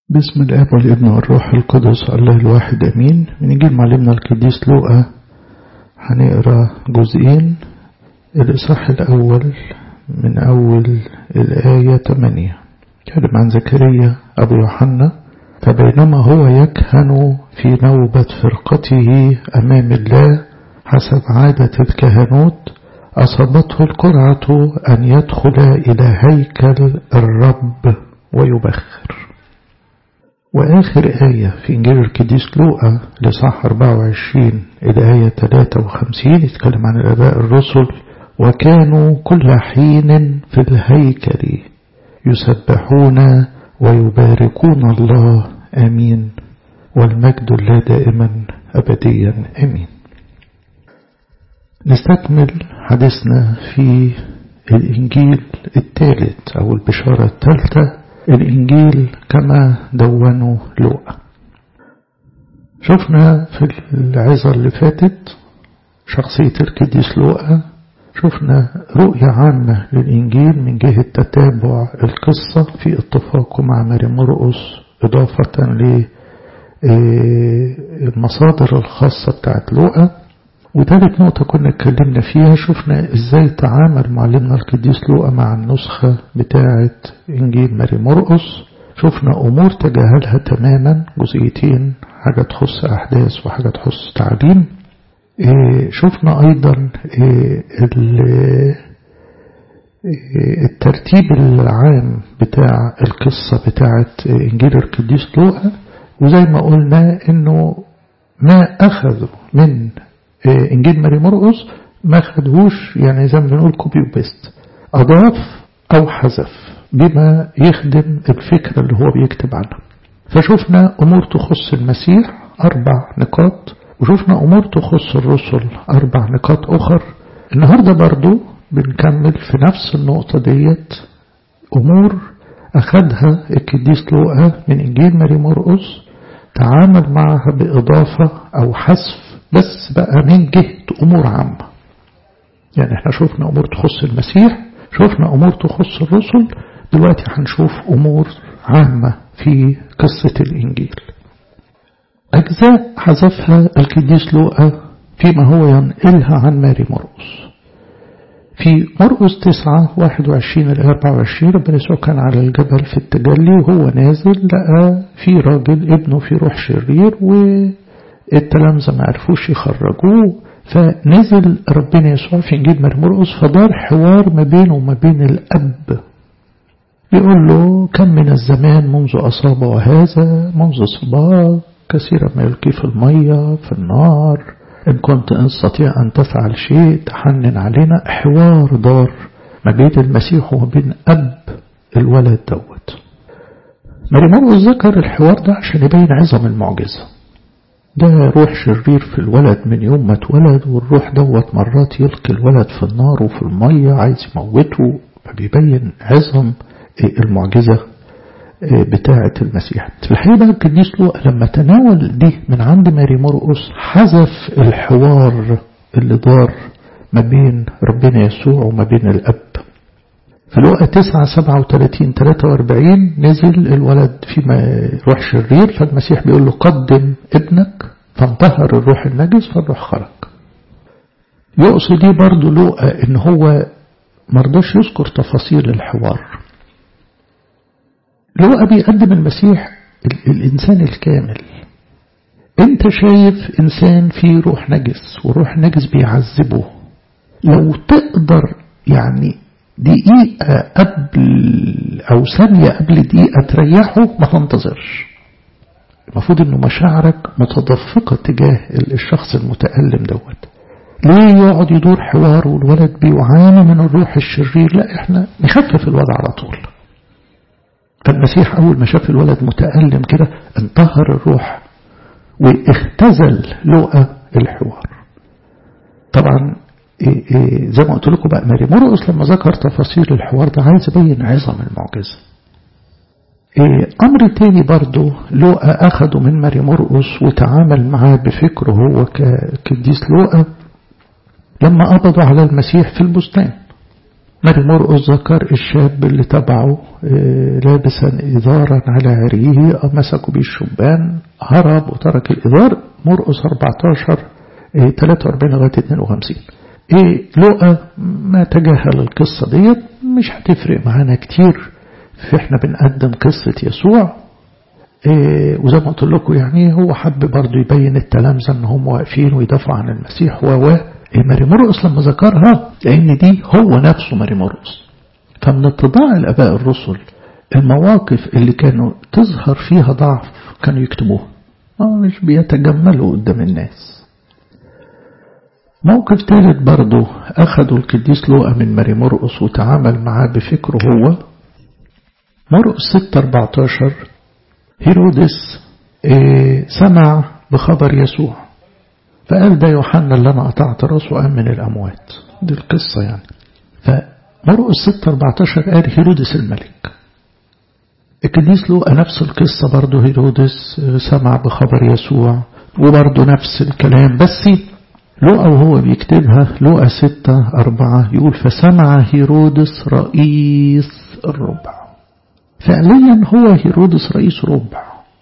بسم الاب والابن والروح القدس الله الواحد امين من انجيل معلمنا القديس لوقا هنقرا جزئين الاصحاح الاول من اول الايه 8 كلم عن زكريا ابو يوحنا فبينما هو يكهن في نوبة فرقته أمام الله حسب عادة الكهنوت أصابته القرعة أن يدخل إلى هيكل الرب ويبخر وآخر آية في إنجيل القديس لوقا لصح 24 إلى آية 53 يتكلم عن الآباء الرسل وكانوا كل حين في الهيكل يسبحون ويباركون الله آمين والمجد الله دائما أبديا آمين نستكمل حديثنا في الإنجيل الثالث أو البشارة الثالثة الإنجيل كما دونوا لوقا شفنا في العظة اللي فاتت شخصية القديس لوقا شفنا رؤية عامة للإنجيل من جهة تتابع القصة في اتفاقه مع ماري مرقس إضافة للمصادر الخاصة بتاعت لوقا وثالث نقطة كنا اتكلمنا فيها شفنا ازاي تعامل معلمنا القديس لوقا مع النسخة بتاعة انجيل ماري مرقس شفنا امور تجاهلها تماما جزئيتين حاجة تخص احداث وحاجة تخص تعليم إيه شفنا ايضا إيه الترتيب العام بتاع القصة بتاعة انجيل القديس لوقا وزي ما قلنا انه ما اخذوا من انجيل ماري مرقس ما خدهوش يعني زي ما بنقول كوبي وبيست اضاف او حذف بما يخدم الفكره اللي هو بيكتب عنها فشفنا امور تخص المسيح اربع نقاط وشفنا امور تخص الرسل اربع نقاط اخر النهارده برضو بنكمل في نفس النقطه ديت امور اخذها القديس لوقا من انجيل ماري مرقس تعامل معها باضافه او حذف بس بقى من جهة أمور عامة يعني احنا شفنا أمور تخص المسيح شفنا أمور تخص الرسل دلوقتي هنشوف أمور عامة في قصة الإنجيل أجزاء حذفها القديس لوقا فيما هو ينقلها عن ماري مرقس في مرقس 9 21 ل 24 ربنا يسوع كان على الجبل في التجلي وهو نازل لقى في راجل ابنه في روح شرير و التلامذة ما عرفوش يخرجوه فنزل ربنا يسوع في انجيل مرمرقس فدار حوار ما بينه وما بين الاب يقول له كم من الزمان منذ أصابه هذا منذ صباه كثيرا ما يلقي في المية في النار إن كنت إن تستطيع أن تفعل شيء تحنن علينا حوار دار ما بين المسيح وما بين أب الولد دوت ماري مرقس ذكر الحوار ده عشان يبين عظم المعجزه ده روح شرير في الولد من يوم ما اتولد والروح دوت مرات يلقي الولد في النار وفي المية عايز يموته فبيبين عظم المعجزة بتاعة المسيح في الحقيقة بقى القديس لوقا لما تناول دي من عند ماري مرقس حذف الحوار اللي دار ما بين ربنا يسوع وما بين الأب في لوقا 9 37 43 نزل الولد في روح شرير فالمسيح بيقول له قدم ابنك فانتهر الروح النجس فالروح خرج يقصد دي برضه لوقا ان هو مرضاش يذكر تفاصيل الحوار لوقا بيقدم المسيح الانسان الكامل انت شايف انسان فيه روح نجس والروح النجس بيعذبه لو تقدر يعني دقيقة قبل أو ثانية قبل دقيقة تريحه ما تنتظرش المفروض أنه مشاعرك متدفقة تجاه الشخص المتألم دوت ليه يقعد يدور حوار والولد بيعاني من الروح الشرير لا احنا نخفف الوضع على طول فالمسيح أول ما شاف الولد متألم كده انتهر الروح واختزل لقى الحوار طبعا إيه إيه زي ما قلت لكم بقى ماري مرقس لما ذكر تفاصيل الحوار ده عايز يبين عظم المعجزة إيه أمر تاني برضه لوقا أخده من ماري مرقس وتعامل معاه بفكره هو كقديس لوقا لما قبضوا على المسيح في البستان ماري مرقس ذكر الشاب اللي تبعه لابسا إذارا على عريه مسكوا بيه الشبان هرب وترك الإذار مرقس 14 43 لغاية 52 إيه لقى ما تجاهل القصة ديت مش هتفرق معانا كتير في احنا بنقدم قصة يسوع إيه وزي ما قلت لكم يعني هو حب برضه يبين التلامذة ان هم واقفين ويدافعوا عن المسيح و إيه ماري مرقس لما ذكرها لان دي هو نفسه ماري مرقس فمن اتضاع الاباء الرسل المواقف اللي كانوا تظهر فيها ضعف كانوا يكتبوها مش بيتجملوا قدام الناس موقف ثالث برضه أخذوا القديس لوقا من ماري مرقس وتعامل معاه بفكره هو مرقس 6 14 هيرودس إيه سمع بخبر يسوع فقال ده يوحنا اللي أنا قطعت راسه قام من الأموات دي القصة يعني فمرقس 6 14 قال هيرودس الملك القديس لوقا نفس القصة برضه هيرودس سمع بخبر يسوع وبرضه نفس الكلام بس لوقا وهو بيكتبها لوقا ستة أربعة يقول فسمع هيرودس رئيس الربع فعليا هو هيرودس رئيس ربع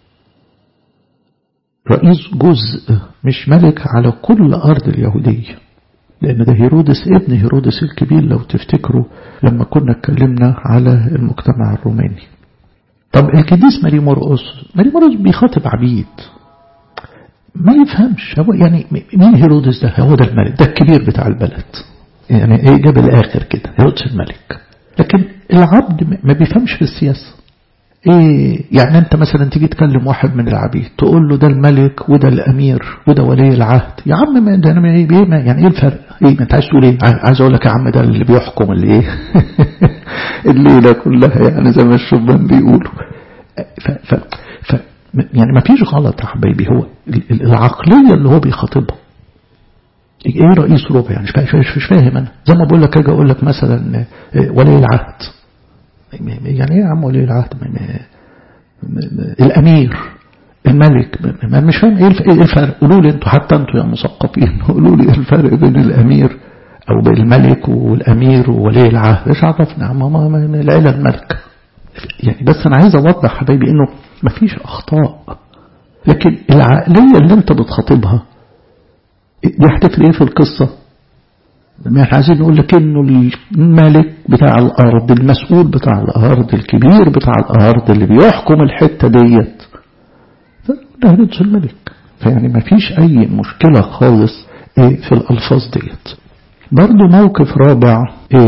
رئيس جزء مش ملك على كل أرض اليهودية لأن ده هيرودس ابن هيرودس الكبير لو تفتكروا لما كنا اتكلمنا على المجتمع الروماني طب القديس ماري مرقس ماري مرقس بيخاطب عبيد ما يفهمش هو يعني مين هيرودس ده هو ده الملك ده الكبير بتاع البلد يعني ايه جاب الاخر كده هيرودس الملك لكن العبد ما بيفهمش في السياسة ايه يعني انت مثلا تيجي تكلم واحد من العبيد تقول له ده الملك وده الامير وده ولي العهد يا عم ما ده انا ايه يعني ايه الفرق ايه انت عايز تقول ايه عايز اقول لك يا عم ده اللي بيحكم اللي ايه الليله كلها يعني زي ما الشبان بيقولوا ف, ف, ف يعني ما فيش غلط يا حبايبي هو العقلية اللي هو بيخاطبها ايه رئيس ربع يعني مش, مش فاهم انا زي ما بقول لك اجي اقول لك مثلا ولي العهد يعني ايه يا عم ولي العهد الامير الملك ما مش فاهم ايه الفرق قولوا لي انتوا حتى انتوا يا مثقفين قولوا لي ايه الفرق بين الامير او بين الملك والامير وولي العهد ايش عرفنا يا عم العيله الملك يعني بس انا عايز اوضح حبايبي انه مفيش اخطاء لكن العقليه اللي انت بتخاطبها دي هتفرق ايه في القصه ما احنا عايزين نقول لك انه الملك بتاع الارض المسؤول بتاع الارض الكبير بتاع الارض اللي بيحكم الحته ديت ده هيرودس الملك فيعني ما فيش اي مشكله خالص في الالفاظ ديت برضه موقف رابع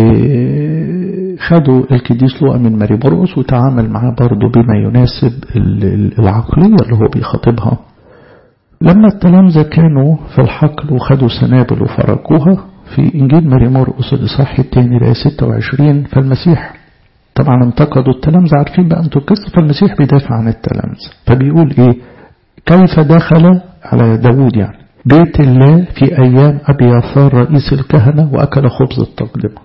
خدوا القديس لوقا من ماري مرقس وتعامل معاه برضه بما يناسب العقلية اللي هو بيخاطبها لما التلامذة كانوا في الحقل وخدوا سنابل وفرقوها في إنجيل ماري مرقس الإصحاح الثاني لآية 26 فالمسيح طبعا انتقدوا التلامذة عارفين بقى انتوا القصة فالمسيح بيدافع عن التلامذة فبيقول ايه كيف دخل على داوود يعني بيت الله في أيام أبي يثار رئيس الكهنة وأكل خبز التقدمة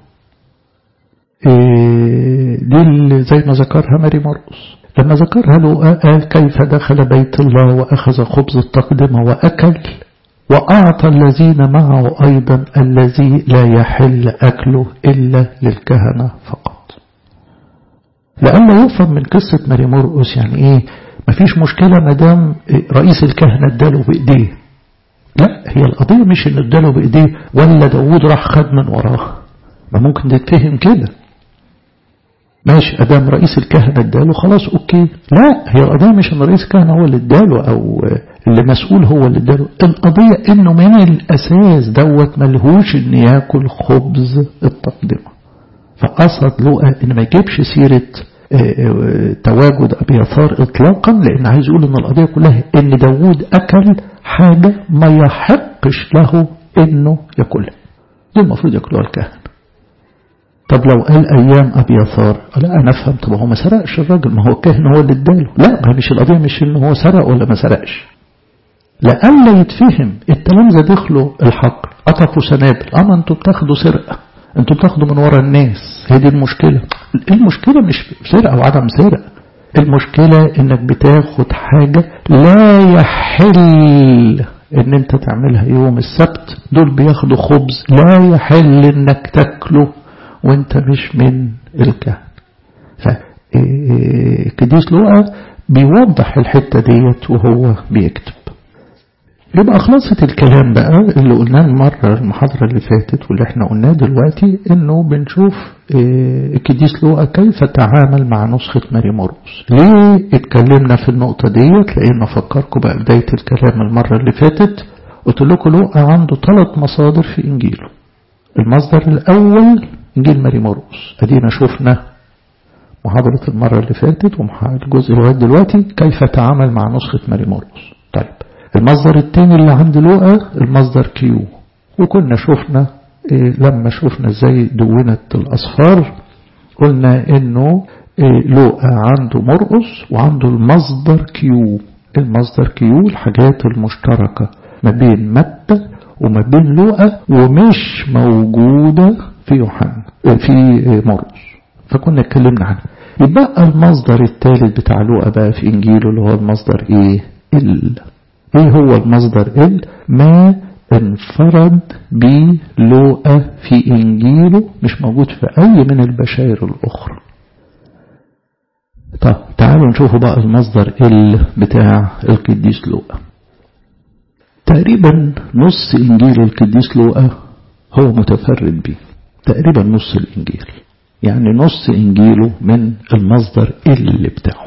إيه دي زي ما ذكرها ماري مرقس لما ذكرها له قال كيف دخل بيت الله وأخذ خبز التقدمة وأكل وأعطى الذين معه أيضا الذي لا يحل أكله إلا للكهنة فقط لألا يفهم من قصة ماري مرقس يعني إيه مفيش مشكلة مدام رئيس الكهنة اداله بإيديه لا هي القضية مش ان اداله بايديه ولا داوود راح خد من وراه ما ممكن تتفهم كده ماشي ادام رئيس الكهنة اداله خلاص اوكي لا هي القضية مش ان رئيس الكهنة هو اللي اداله او اللي مسؤول هو اللي اداله القضية انه من الاساس دوت ملهوش ان ياكل خبز التقدمة فقصد لقى ان ما يجيبش سيرة تواجد أبي يثار إطلاقا لأن عايز يقول إن القضية كلها إن داوود أكل حاجة ما يحقش له إنه يأكلها دي المفروض يأكلها الكهنة طب لو قال أيام أبي يثار لا أنا أفهم طب هو ما سرقش الراجل ما هو الكاهن هو اللي اداله لا ما مش القضية مش إن هو سرق ولا ما سرقش لألا يتفهم التلامذة دخلوا الحقل قطفوا سنابل أما أنتوا بتاخدوا سرقة انتوا بتاخدوا من ورا الناس هي دي المشكلة المشكلة مش سرقة او عدم سرقة المشكلة انك بتاخد حاجة لا يحل ان انت تعملها يوم السبت دول بياخدوا خبز لا يحل انك تاكله وانت مش من الكهنة فالقديس لوقا بيوضح الحتة ديت وهو بيكتب يبقى خلاصة الكلام بقى اللي قلناه المرة المحاضرة اللي فاتت واللي احنا قلناه دلوقتي انه بنشوف القديس لوقا كيف تعامل مع نسخة ماري مرقس ليه اتكلمنا في النقطة ديت لان افكركم بقى بداية الكلام المرة اللي فاتت قلت لكم لوقا عنده ثلاث مصادر في انجيله المصدر الاول انجيل ماري مرقس ادينا شفنا محاضرة المرة اللي فاتت والجزء لغاية دلوقتي كيف تعامل مع نسخة ماري مرقس طيب المصدر الثاني اللي عند لوقا المصدر كيو وكنا شفنا إيه لما شفنا ازاي دونت الأصفار قلنا انه إيه لوقا عنده مرقس وعنده المصدر كيو المصدر كيو الحاجات المشتركة ما بين متى وما بين لوقا ومش موجودة في يوحنا في مرقس فكنا اتكلمنا عنها يبقى المصدر الثالث بتاع لوقا بقى في انجيله اللي هو المصدر ايه ال ايه هو المصدر ال ما انفرد به لوقا في انجيله مش موجود في اي من البشائر الاخرى طب تعالوا نشوفوا بقى المصدر ال بتاع القديس لوقا تقريبا نص انجيل القديس لوقا هو متفرد به تقريبا نص الانجيل يعني نص انجيله من المصدر ال بتاعه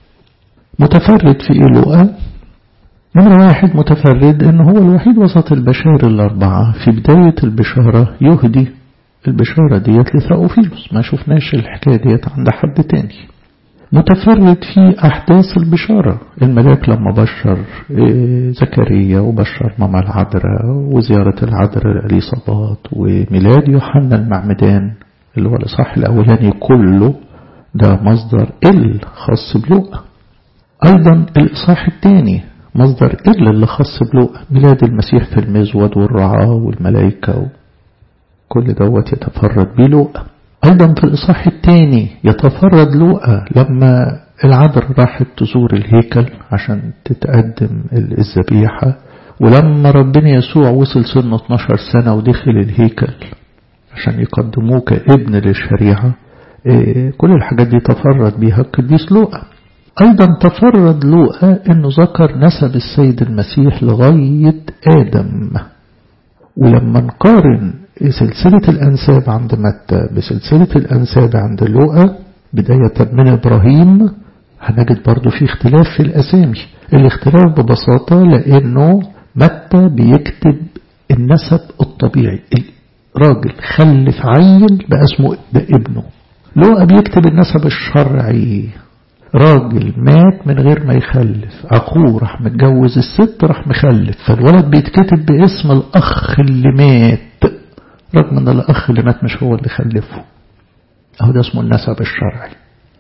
متفرد في ايه لوقا نمرة واحد متفرد ان هو الوحيد وسط البشائر الاربعة في بداية البشارة يهدي البشارة ديت لثاوفيلوس ما شفناش الحكاية ديت عند حد تاني متفرد في أحداث البشارة الملاك لما بشر زكريا وبشر ماما العذراء وزيارة العذراء الإليصابات وميلاد يوحنا المعمدان اللي هو الإصحاح الأولاني كله ده مصدر ال خاص بلوقا أيضا الإصحاح الثاني مصدر ال اللي خاص بلوقا ميلاد المسيح في المزود والرعاة والملائكة كل دوت يتفرد بيه لوقا أيضا في الإصحاح الثاني يتفرد لوقا لما العذراء راحت تزور الهيكل عشان تتقدم الذبيحة ولما ربنا يسوع وصل سنه 12 سنة ودخل الهيكل عشان يقدموه كابن للشريعة كل الحاجات دي تفرد بيها القديس لوقا أيضا تفرد لوقا أنه ذكر نسب السيد المسيح لغاية آدم ولما نقارن سلسلة الأنساب عند متى بسلسلة الأنساب عند لوقا بداية من إبراهيم هنجد برضو في اختلاف في الأسامي الاختلاف ببساطة لأنه متى بيكتب النسب الطبيعي راجل خلف عيل بقى اسمه ده ابنه لوقا بيكتب النسب الشرعي راجل مات من غير ما يخلف أخوه راح متجوز الست راح مخلف فالولد بيتكتب باسم الأخ اللي مات رغم أن الأخ اللي مات مش هو اللي خلفه أهو ده اسمه النسب الشرعي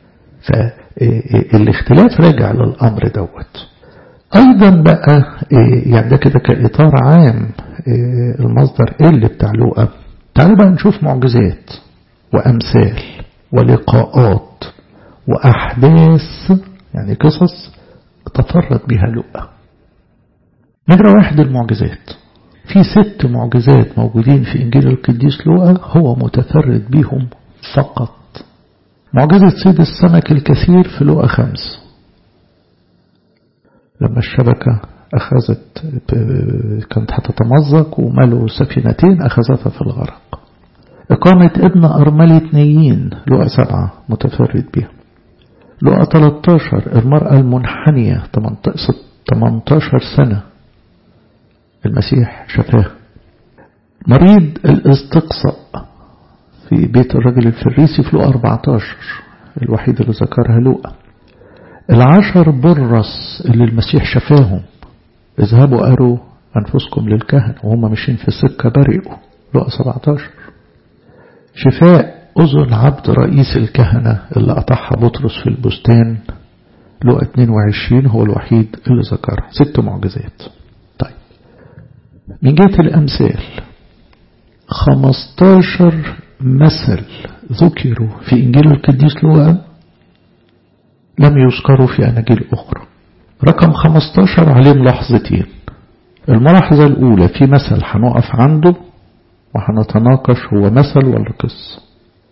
فالاختلاف راجع للأمر دوت أيضا بقى يعني ده كده كإطار عام المصدر اللي بتاع لوقا تعالوا بقى نشوف معجزات وأمثال ولقاءات وأحداث يعني قصص تفرد بها لوقا نمرة واحد المعجزات في ست معجزات موجودين في إنجيل القديس لوقا هو متفرد بهم فقط معجزة صيد السمك الكثير في لوقا خمس لما الشبكة أخذت كانت هتتمزق وملوا سفينتين أخذتها في الغرق إقامة ابن أرملة نيين لقى سبعة متفرد بها لقى 13 المرأة المنحنية 18 سنة المسيح شفاه مريض الاستقصاء في بيت الرجل الفريسي في لقى 14 الوحيد اللي ذكرها لقى العشر برص اللي المسيح شفاهم اذهبوا أروا أنفسكم للكهن وهم ماشيين في السكة برئوا لقى 17 شفاء أذن عبد رئيس الكهنة اللي قطعها بطرس في البستان لقى 22 هو الوحيد اللي ذكرها ست معجزات طيب من جهة الأمثال 15 مثل ذكروا في إنجيل القديس لوقا لم يذكروا في أناجيل أخرى رقم 15 عليه ملاحظتين الملاحظة الأولى في مثل هنقف عنده وهنتناقش هو مثل ولا قصة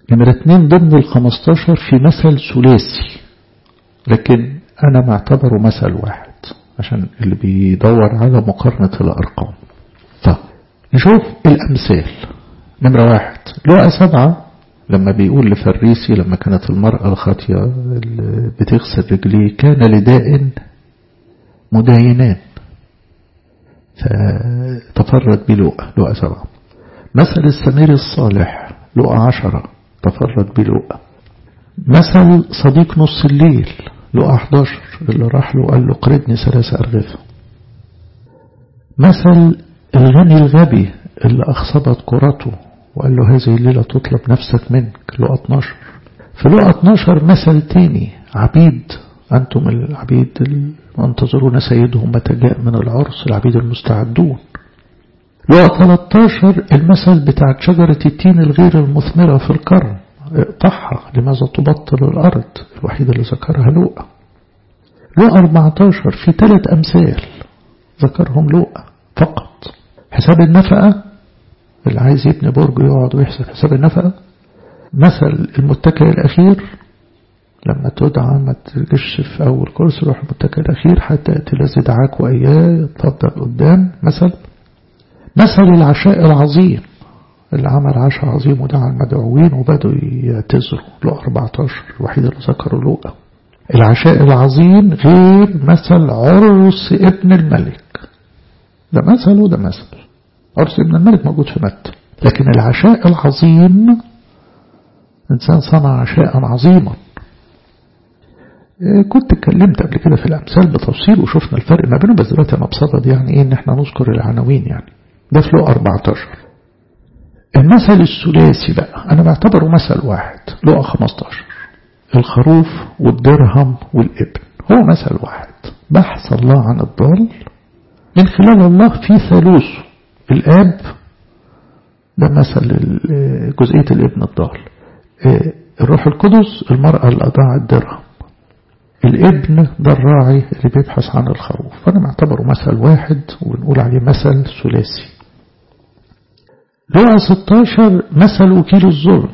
نمرة اتنين ضمن الخمستاشر في مثل ثلاثي لكن أنا معتبره مثل واحد عشان اللي بيدور على مقارنة الأرقام طب نشوف الأمثال نمرة واحد لقى سبعة لما بيقول لفريسي لما كانت المرأة الخاطية اللي بتغسل رجليه كان لداء مداينان فتفرد بلوقا لوقا سبعة مثل السمير الصالح لوقا عشرة تفرد بلوقا مثل صديق نص الليل لوقا 11 اللي راح له قال له قردني ثلاثة أرغفة مثل الغني الغبي اللي أخصبت كرته وقال له هذه الليلة تطلب نفسك منك لقى 12 في لقى 12 مثل تاني عبيد أنتم العبيد المنتظرون سيدهم متى جاء من العرس العبيد المستعدون لقى 13 المثل بتاع شجرة التين الغير المثمرة في القرن اقطعها لماذا تبطل الأرض الوحيدة اللي ذكرها لوقا لقى 14 في ثلاث أمثال ذكرهم لوقا فقط حساب النفقة اللي عايز يبني برج يقعد ويحسب حساب النفقة مثل المتكئ الأخير لما تدعى ما تجيش في أول كورس روح المتكئ الأخير حتى يأتي الذي دعاك وإياه يتفضل قدام مثل مثل العشاء العظيم اللي عمل عشاء عظيم ودعا المدعوين وبدوا يعتذروا لقى 14 الوحيد اللي ذكروا لقى العشاء العظيم غير مثل عرس ابن الملك ده مثل وده مثل عرس ابن الملك موجود في متى لكن العشاء العظيم إنسان صنع عشاء عظيما كنت اتكلمت قبل كده في الأمثال بتفصيل وشفنا الفرق ما بينهم بس دلوقتي أنا بصدد يعني إيه إن إحنا نذكر العناوين يعني ده في لقى 14 المثل الثلاثي بقى أنا بعتبره مثل واحد لقى 15 الخروف والدرهم والابن هو مثل واحد بحث الله عن الضال من خلال الله في ثالوثه الآب ده مثل جزئية الابن الضال الروح القدس المرأة اللي أضاع الدرهم الابن ده الراعي اللي بيبحث عن الخروف فأنا معتبره مثل واحد ونقول عليه مثل ثلاثي لقى 16 مثل وكيل الظلم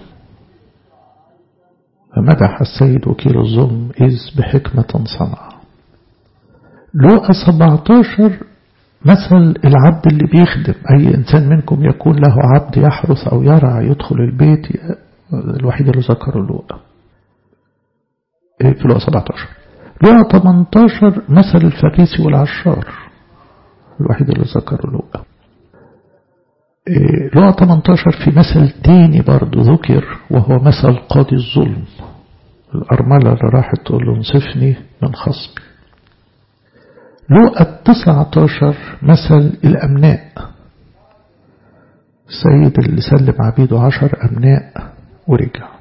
فمدح السيد وكيل الظلم إذ بحكمة صنع لقى 17 مثل العبد اللي بيخدم أي إنسان منكم يكون له عبد يحرس أو يرعى يدخل البيت الوحيد اللي ذكره لقى في لقى 17 لقى 18 مثل الفريسي والعشار الوحيد اللي ذكره لقى لقى 18 في مثل تاني برضه ذكر وهو مثل قاضي الظلم الأرملة اللي راحت تقول له انصفني من خصمي لقى التسعتاشر مثل الأمناء السيد اللي سلم عبيده عشر أمناء ورجع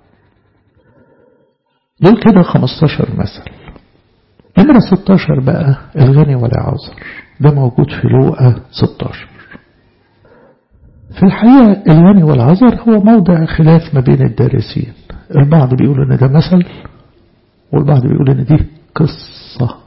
دول كده خمستاشر مثل نمرة ستاشر بقى الغني والعازر ده موجود في لوقا ستاشر في الحقيقة الغني والعذر هو موضع خلاف ما بين الدارسين البعض بيقول ان ده مثل والبعض بيقول ان دي قصة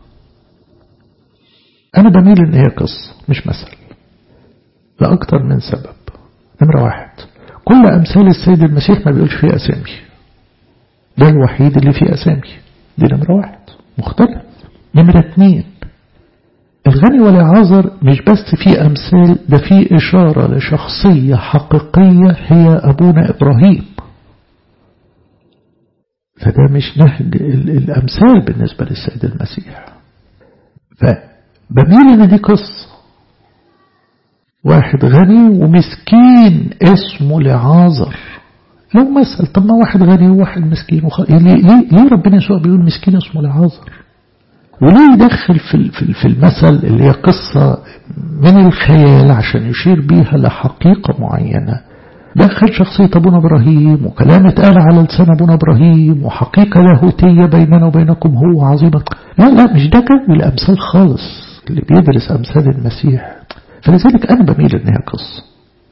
انا بميل ان هي قصة مش مثل لأكتر من سبب نمرة واحد كل أمثال السيد المسيح ما بيقولش فيه أسامي ده الوحيد اللي فيه أسامي دي نمرة واحد مختلف نمرة اتنين الغني والعازر مش بس في أمثال ده في إشارة لشخصية حقيقية هي أبونا إبراهيم فده مش نهج الأمثال بالنسبة للسيد المسيح فبميل إن دي قصة واحد غني ومسكين اسمه لعازر لو مثل طب ما واحد غني وواحد مسكين وخ... ليه, ليه, ليه ربنا يسوع بيقول مسكين اسمه لعازر وليه يدخل في في المثل اللي هي قصة من الخيال عشان يشير بيها لحقيقة معينة دخل شخصية أبونا إبراهيم وكلام اتقال على لسان أبونا إبراهيم وحقيقة لاهوتية بيننا وبينكم هو عظيمة لا لا مش ده كان الأمثال خالص اللي بيدرس أمثال المسيح فلذلك أنا بميل إن هي قصة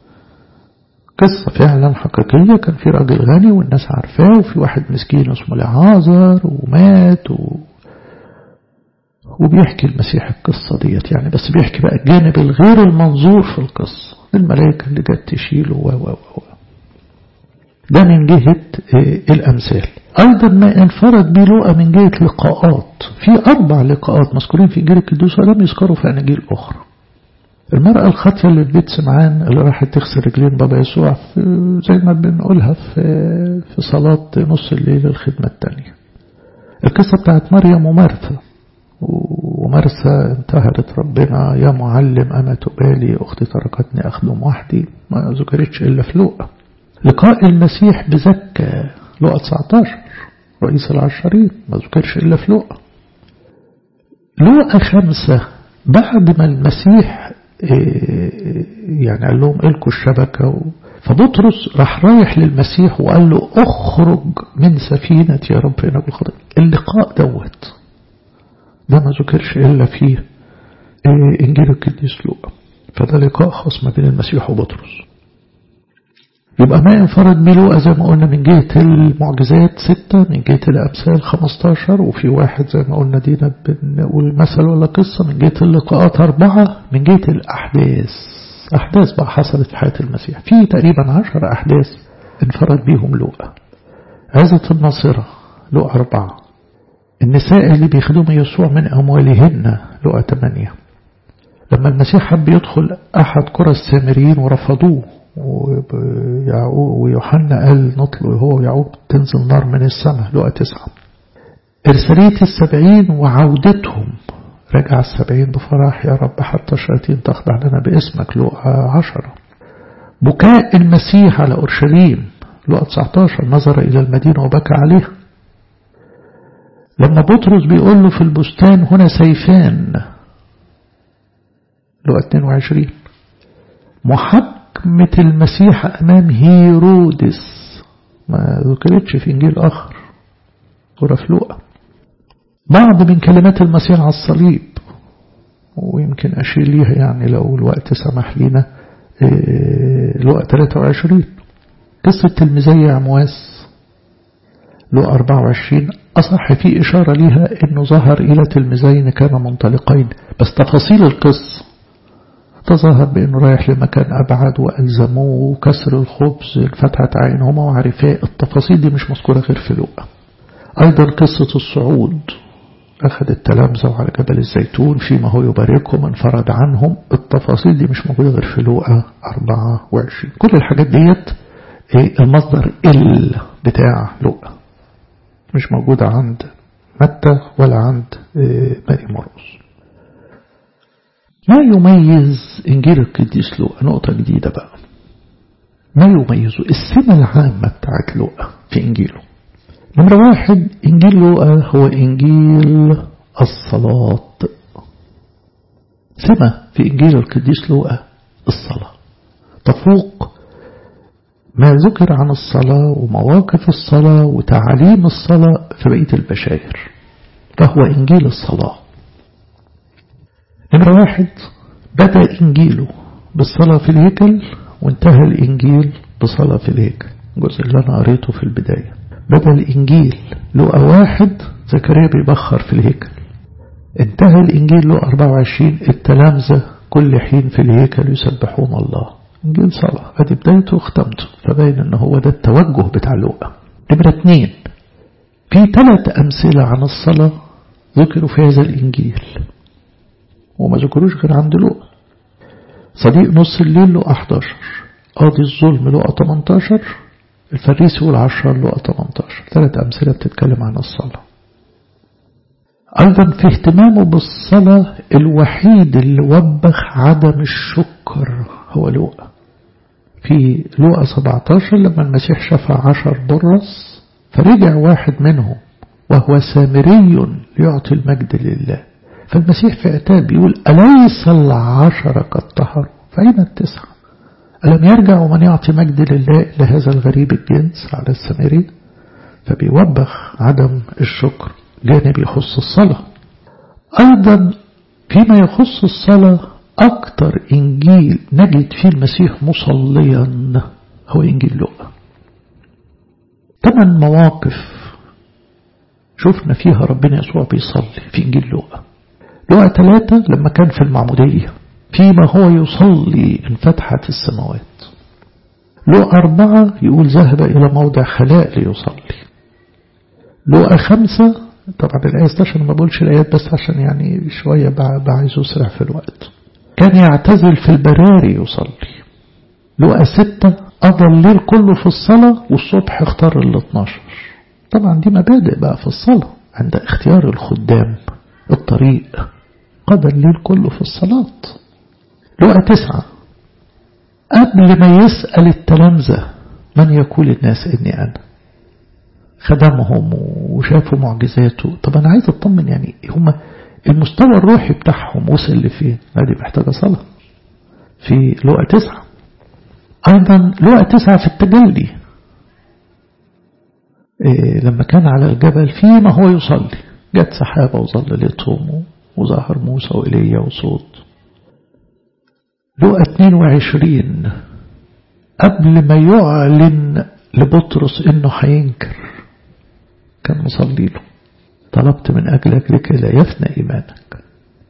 قصة فعلا حقيقية كان في راجل غني والناس عارفاه وفي واحد مسكين اسمه لعازر ومات و... وبيحكي المسيح القصة ديت يعني بس بيحكي بقى الجانب الغير المنظور في القصة الملائكة اللي جت تشيله و و و ده من جهة الأمثال أيضا ما انفرد به لقى من جهة لقاءات في أربع لقاءات مذكورين في إنجيل القدوس ولم يذكروا في أناجيل أخرى المرأة الخاطية اللي في بيت سمعان اللي راحت تغسل رجلين بابا يسوع زي ما بنقولها في في صلاة نص الليل الخدمة الثانية القصة بتاعت مريم ومرثا ومرثا انتهرت ربنا يا معلم أنا تبالي أختي تركتني أخدم وحدي ما ذكرتش إلا في لوقا لقاء المسيح بزكى لقا 19 رئيس العشرين ما ذكرش إلا في لوقا لوقا خمسة بعد ما المسيح يعني قال لهم إلكوا الشبكة فبطرس راح رايح للمسيح وقال له اخرج من سفينة يا رب فإنك بالخطأ اللقاء دوت ده ما ذكرش إلا في إنجيل القديس لوقا فده لقاء خاص ما بين المسيح وبطرس يبقى ما انفرد بلوقا زي ما قلنا من جهة المعجزات ستة من جهة الأمثال 15 وفي واحد زي ما قلنا دينا بنقول مثل ولا قصة من جهة اللقاءات أربعة من جهة الأحداث أحداث بقى حصلت في حياة المسيح في تقريبا عشر أحداث انفرد بيهم لوقا عزة الناصرة لوقا أربعة النساء اللي بيخدموا يسوع من أموالهن لوقا ثمانية لما المسيح حب يدخل أحد قرى السامريين ورفضوه ويوحنا قال نطلق هو ويعقوب تنزل نار من السماء لقى تسعة إرسالية السبعين وعودتهم رجع السبعين بفرح يا رب حتى الشياطين تخضع لنا باسمك لقى عشرة بكاء المسيح على أورشليم لقى 19 نظر إلى المدينة وبكى عليها لما بطرس بيقول له في البستان هنا سيفان لقى 22 محب حكمة المسيح أمام هيرودس ما ذكرتش في إنجيل آخر سورة في لوقا بعض من كلمات المسيح على الصليب ويمكن أشير ليها يعني لو الوقت سمح لنا لوقا 23 قصة تلميذي عمواس لوقا 24 أصح في إشارة ليها أنه ظهر إلى تلميذين كانوا منطلقين بس تفاصيل القصة تظاهر بأنه رايح لمكان أبعد وألزموه وكسر الخبز فتحت عينهما وعرفاء التفاصيل دي مش مذكورة غير في لوقا أيضا قصة الصعود أخذ التلامذة على جبل الزيتون فيما هو يباركهم انفرد عنهم التفاصيل دي مش موجودة غير في لوقا 24 كل الحاجات ديت المصدر ال بتاع لوقا مش موجودة عند متى ولا عند بني مرقس ما يميز إنجيل القديس لوقا نقطة جديدة بقى ما يميزه السمة العامة بتاعت لوقا في إنجيله نمرة واحد إنجيل لوقا هو إنجيل الصلاة سمة في إنجيل القديس لوقا الصلاة تفوق ما ذكر عن الصلاة ومواقف الصلاة وتعاليم الصلاة في بقية البشائر فهو إنجيل الصلاة نمرة واحد بدأ إنجيله بالصلاة في الهيكل وانتهى الإنجيل بصلاة في الهيكل الجزء اللي أنا قريته في البداية بدأ الإنجيل لقى واحد زكريا بيبخر في الهيكل انتهى الإنجيل لقى 24 التلامذة كل حين في الهيكل يسبحون الله إنجيل صلاة أدي بدايته واختمته فباين إن هو ده التوجه بتاع لوقا نمرة اتنين في ثلاث أمثلة عن الصلاة ذكروا في هذا الإنجيل وما ذكروش غير عند لوقا صديق نص الليل لقى 11 قاضي الظلم لقى 18 الفريسي والعشر لقى 18 ثلاث أمثلة بتتكلم عن الصلاة أيضا في اهتمامه بالصلاة الوحيد اللي وبخ عدم الشكر هو لوقا في لوقا 17 لما المسيح شفع عشر برص فرجع واحد منهم وهو سامري ليعطي المجد لله فالمسيح في عتاب بيقول أليس العشرة قد طهروا فأين التسعة ألم يرجع ومن يعطي مجد لله إلا هذا الغريب الجنس على السامري فبيوبخ عدم الشكر جانب يخص الصلاة أيضا فيما يخص الصلاة أكتر إنجيل نجد فيه المسيح مصليا هو إنجيل لوقا ثمان مواقف شفنا فيها ربنا يسوع بيصلي في إنجيل لوقا لوقا ثلاثة لما كان في المعمودية فيما هو يصلي انفتحت السماوات لو أربعة يقول ذهب إلى موضع خلاء ليصلي لو خمسة طبعا الآية 16 ما بقولش الآيات بس عشان يعني شوية بعايز أسرع في الوقت كان يعتزل في البراري يصلي لو ستة قضى الليل كله في الصلاة والصبح اختار ال 12 طبعا دي مبادئ بقى في الصلاة عند اختيار الخدام الطريق قضى الليل كله في الصلاة لقى تسعة قبل ما يسأل التلامذة من يقول الناس إني أنا خدمهم وشافوا معجزاته طب أنا عايز أطمن يعني هم المستوى الروحي بتاعهم وصل لفين هذه محتاجة صلاة في لقى تسعة أيضا لقى تسعة في التجلي إيه لما كان على الجبل فيما هو يصلي جت سحابة وظللتهم وظهر موسى وإيليا وصوت لقى 22 قبل ما يعلن لبطرس انه هينكر كان مصلي له طلبت من أجلك لكي لا يفنى إيمانك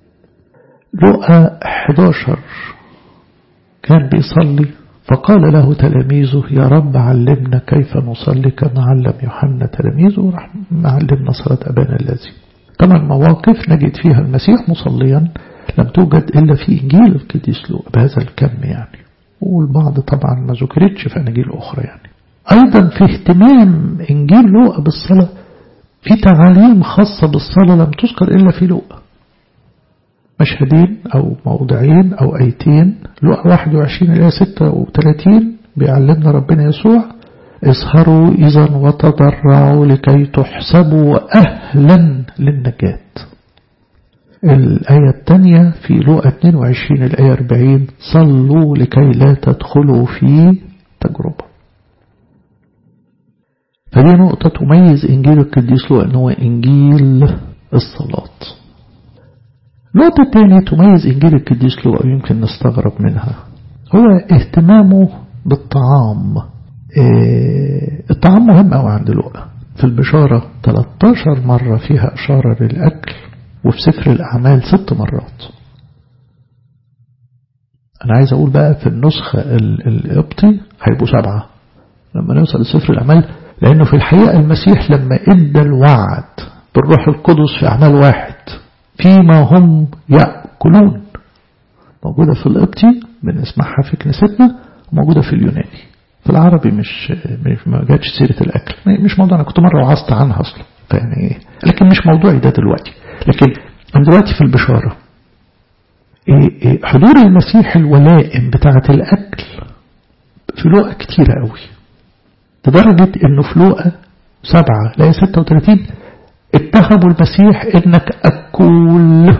لقى 11 كان بيصلي فقال له تلاميذه يا رب علمنا كيف نصلي كما علم يوحنا تلاميذه وراح معلمنا صلاة أبانا الذي طبعا مواقف نجد فيها المسيح مصليا لم توجد إلا في إنجيل القديس لوقا بهذا الكم يعني والبعض طبعا ما ذكرتش في أناجيل أخرى يعني أيضا في اهتمام إنجيل لوقا بالصلاة في تعاليم خاصة بالصلاة لم تذكر إلا في لوقا مشهدين أو موضعين أو أيتين لوقا 21 إلى 36 بيعلمنا ربنا يسوع اسهروا إذا وتضرعوا لكي تحسبوا أهلا للنجاة الآية الثانية في لوقا 22 الآية 40 صلوا لكي لا تدخلوا في تجربة فدي نقطة تميز إنجيل القديس لوقا أنه إنجيل الصلاة النقطة الثانية تميز إنجيل القديس لوقا ويمكن نستغرب منها هو اهتمامه بالطعام إيه الطعام مهم أوي عند لوقا في البشارة 13 مرة فيها إشارة للأكل وفي سفر الأعمال ست مرات أنا عايز أقول بقى في النسخة القبطي هيبقوا سبعة لما نوصل لسفر الأعمال لأنه في الحقيقة المسيح لما إدى الوعد بالروح القدس في أعمال واحد فيما هم يأكلون موجودة في القبطي بنسمعها في كنيستنا وموجودة في اليوناني في العربي مش, مش ما جاتش سيرة الأكل مش موضوع أنا كنت مرة وعظت عنها أصلا فيعني لكن مش موضوعي ده دلوقتي لكن أنا دلوقتي في البشارة حضور المسيح الولائم بتاعة الأكل في لوقا كتيرة قوي لدرجة انه في لوقا سبعة لا 36 اتهموا المسيح انك اكول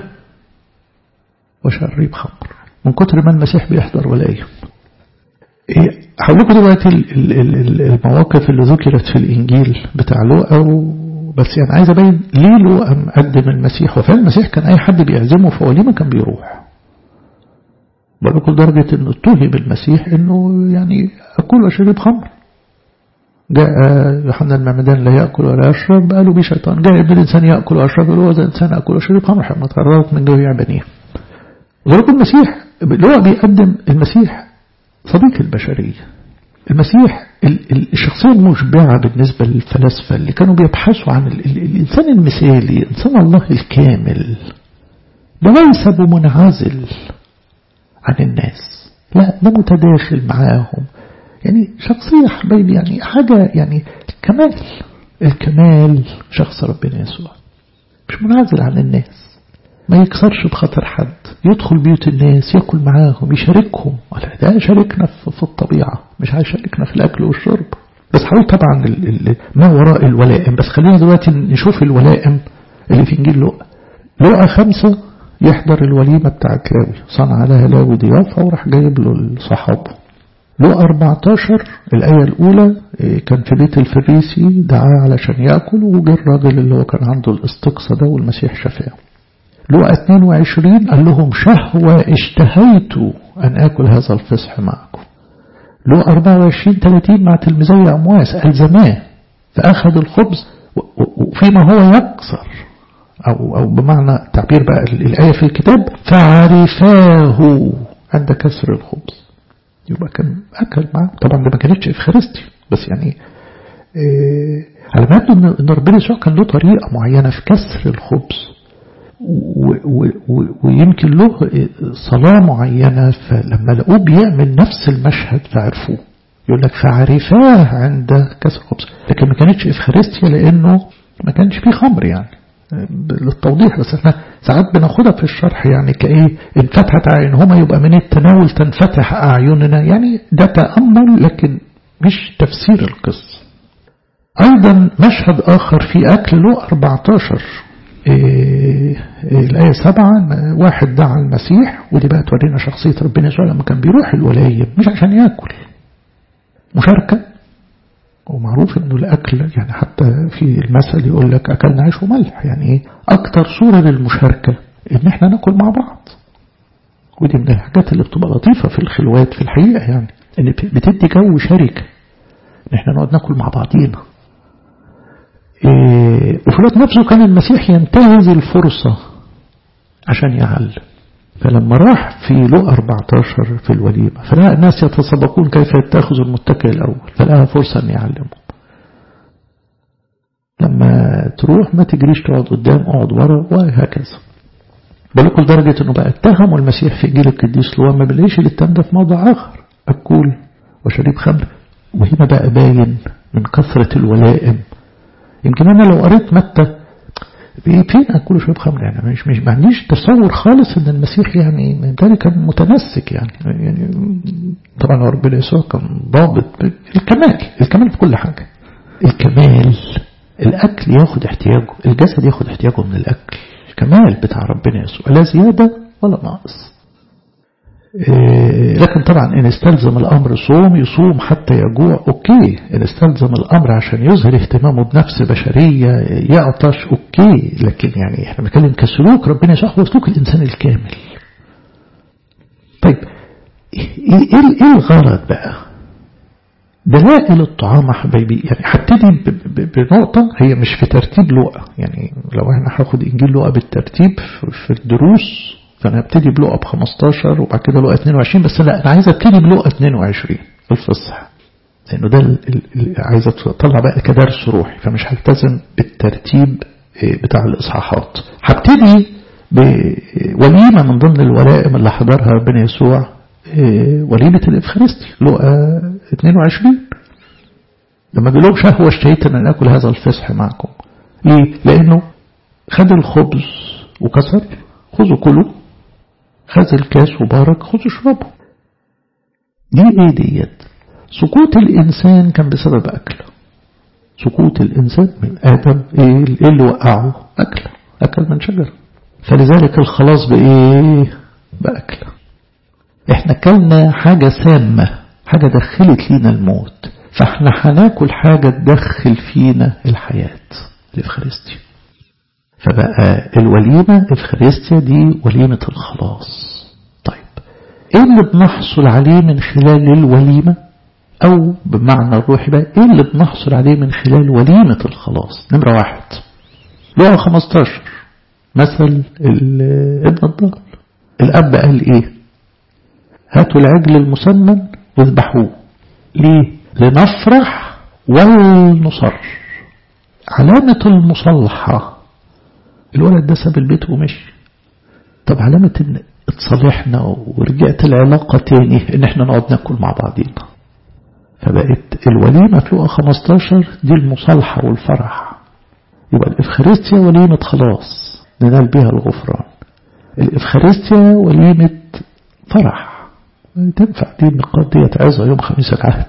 وشريب خمر من كتر ما المسيح بيحضر ولايم هقول لكم دلوقتي المواقف اللي ذكرت في الانجيل بتاع لوقا بس يعني عايز ابين ليه لوقا مقدم المسيح وفعلا المسيح كان اي حد بيعزمه في وليمه كان بيروح بقول لكم لدرجه انه اتهم المسيح انه يعني اكل وشرب خمر جاء يوحنا المعمدان لا يأكل ولا يشرب قالوا بي شيطان جاء ابن الإنسان يأكل ويشرب قالوا هذا الإنسان يأكل ويشرب خمر حما تقررت من جميع بنيه ولكن المسيح اللي هو بيقدم المسيح صديق البشرية المسيح الشخصية المشبعة بالنسبة للفلاسفة اللي كانوا بيبحثوا عن الإنسان المثالي إنسان الله الكامل ده ليس بمنعزل عن الناس لا ده متداخل معاهم يعني شخصية حبايبي يعني حاجة يعني كمال الكمال شخص ربنا يسوع مش منعزل عن الناس ما يكسرش بخاطر حد يدخل بيوت الناس يأكل معاهم يشاركهم ولا ده شاركنا في الطبيعة مش هيشاركنا في الأكل والشرب بس حاول طبعا ما وراء الولائم بس خلينا دلوقتي نشوف الولائم اللي في إنجيل لقى لقى خمسة يحضر الوليمة بتاعت لاوي صنع لها لاوي ضيافة وراح جايب له صحابه له 14 الآية الأولى كان في بيت الفريسي دعاه علشان يأكل وجه الراجل اللي هو كان عنده الاستقصى ده والمسيح شفاه له 22 قال لهم شهوة اشتهيت أن أكل هذا الفصح معكم له 24 30 مع تلميذي أمواس ألزماه فأخذ الخبز وفيما هو يكسر أو, أو بمعنى تعبير بقى الآية في الكتاب فعرفاه عند كسر الخبز يبقى كان أكل معه طبعا ده ما كانتش إفخارستي بس يعني إيه على ما يبدو إن ربنا يسوع كان له طريقة معينة في كسر الخبز ويمكن له صلاة معينة فلما لقوه بيعمل نفس المشهد فعرفوه يقول لك فعرفاه عند كسر الخبز لكن ما كانتش إفخارستيا لأنه ما كانش فيه خمر يعني للتوضيح بس احنا ساعات بناخدها في الشرح يعني كايه انفتحت اعينهما يبقى من التناول تنفتح اعيننا يعني ده تامل لكن مش تفسير القصه ايضا مشهد اخر في اكل له 14 إيه الآية سبعة واحد دعا المسيح ودي بقى تورينا شخصية ربنا يسوع لما كان بيروح الولاية مش عشان ياكل مشاركة ومعروف انه الاكل يعني حتى في المثل يقول لك اكلنا عيش وملح يعني ايه اكتر صورة للمشاركة ان احنا ناكل مع بعض ودي من الحاجات اللي بتبقى لطيفة في الخلوات في الحقيقة يعني ان بتدي جو شركة ان احنا نقعد ناكل مع بعضينا إيه وفي الوقت نفسه كان المسيح ينتهز الفرصة عشان يعلم فلما راح في لو 14 في الوليمة فلقى الناس يتسابقون كيف يتخذ المتكئ الأول فلقى فرصة أن يعلمهم لما تروح ما تجريش تقعد قدام اقعد ورا وهكذا بلقوا لدرجة أنه بقى اتهموا المسيح في إنجيل القديس لو ما بلاقيش الاتهام ده في موضع آخر أكل وشريب خمر وهنا بقى باين من كثرة الولائم يمكن أنا لو قريت متى فين أكل شرب خمر يعني مش مش ما عنديش تصور خالص ان المسيح يعني ده كان متمسك يعني يعني طبعا ربنا يسوع كان ضابط الكمال الكمال في كل حاجة الكمال الأكل ياخد احتياجه الجسد ياخد احتياجه من الأكل الكمال بتاع ربنا يسوع لا زيادة ولا ناقص لكن طبعا إن استلزم الأمر صوم يصوم حتى يجوع أوكي إن استلزم الأمر عشان يظهر اهتمامه بنفس بشرية يعطش أوكي لكن يعني احنا بنتكلم كسلوك ربنا يسوع هو سلوك الإنسان الكامل طيب إيه الغرض بقى دلائل الطعام حبايبي يعني هبتدي بنقطة هي مش في ترتيب لقى يعني لو احنا هاخد إنجيل لقى بالترتيب في الدروس فأنا هبتدي بلقى ب 15 وبعد كده لقى 22 بس لا أنا عايز أبتدي بلقى 22 الفصح لأنه ده عايز أطلع بقى كدرس روحي فمش هلتزم بالترتيب بتاع الإصحاحات هبتدي بوليمة من ضمن الولائم اللي حضرها ربنا يسوع وليمة الإفخارستي لقى 22 لما بيقول لهم شهوة اشتهيت أن أكل هذا الفصح معكم ليه؟ لأنه خد الخبز وكسر خذوا كلوا خذ الكاس وبارك خذوا اشربوا دي ايه ديت سقوط الإنسان كان بسبب أكل سقوط الإنسان من آدم ايه اللي وقعه أكل أكل من شجرة فلذلك الخلاص بإيه بأكل احنا كلنا حاجة سامة حاجة دخلت لينا الموت فاحنا هناكل حاجة تدخل فينا الحياة الإفخارستيا فبقى الوليمة الإفخارستيا دي وليمة الخلاص طيب ايه اللي بنحصل عليه من خلال الوليمة او بمعنى الروحي بقى ايه اللي بنحصل عليه من خلال وليمة الخلاص نمرة واحد لغة 15 مثل ابن الضال الاب قال ايه هاتوا العجل المسمن واذبحوه ليه لنفرح ولنصر علامة المصلحة الولد ده ساب البيت ومشي طب علامة ان اتصالحنا ورجعت العلاقة تاني ان احنا نقعد ناكل مع بعضينا فبقت الوليمة في لقى 15 دي المصالحة والفرح يبقى الإفخارستيا وليمة خلاص ننال بها الغفران الإفخارستيا وليمة فرح تنفع دي النقاط ديت عظة يوم خميس العهد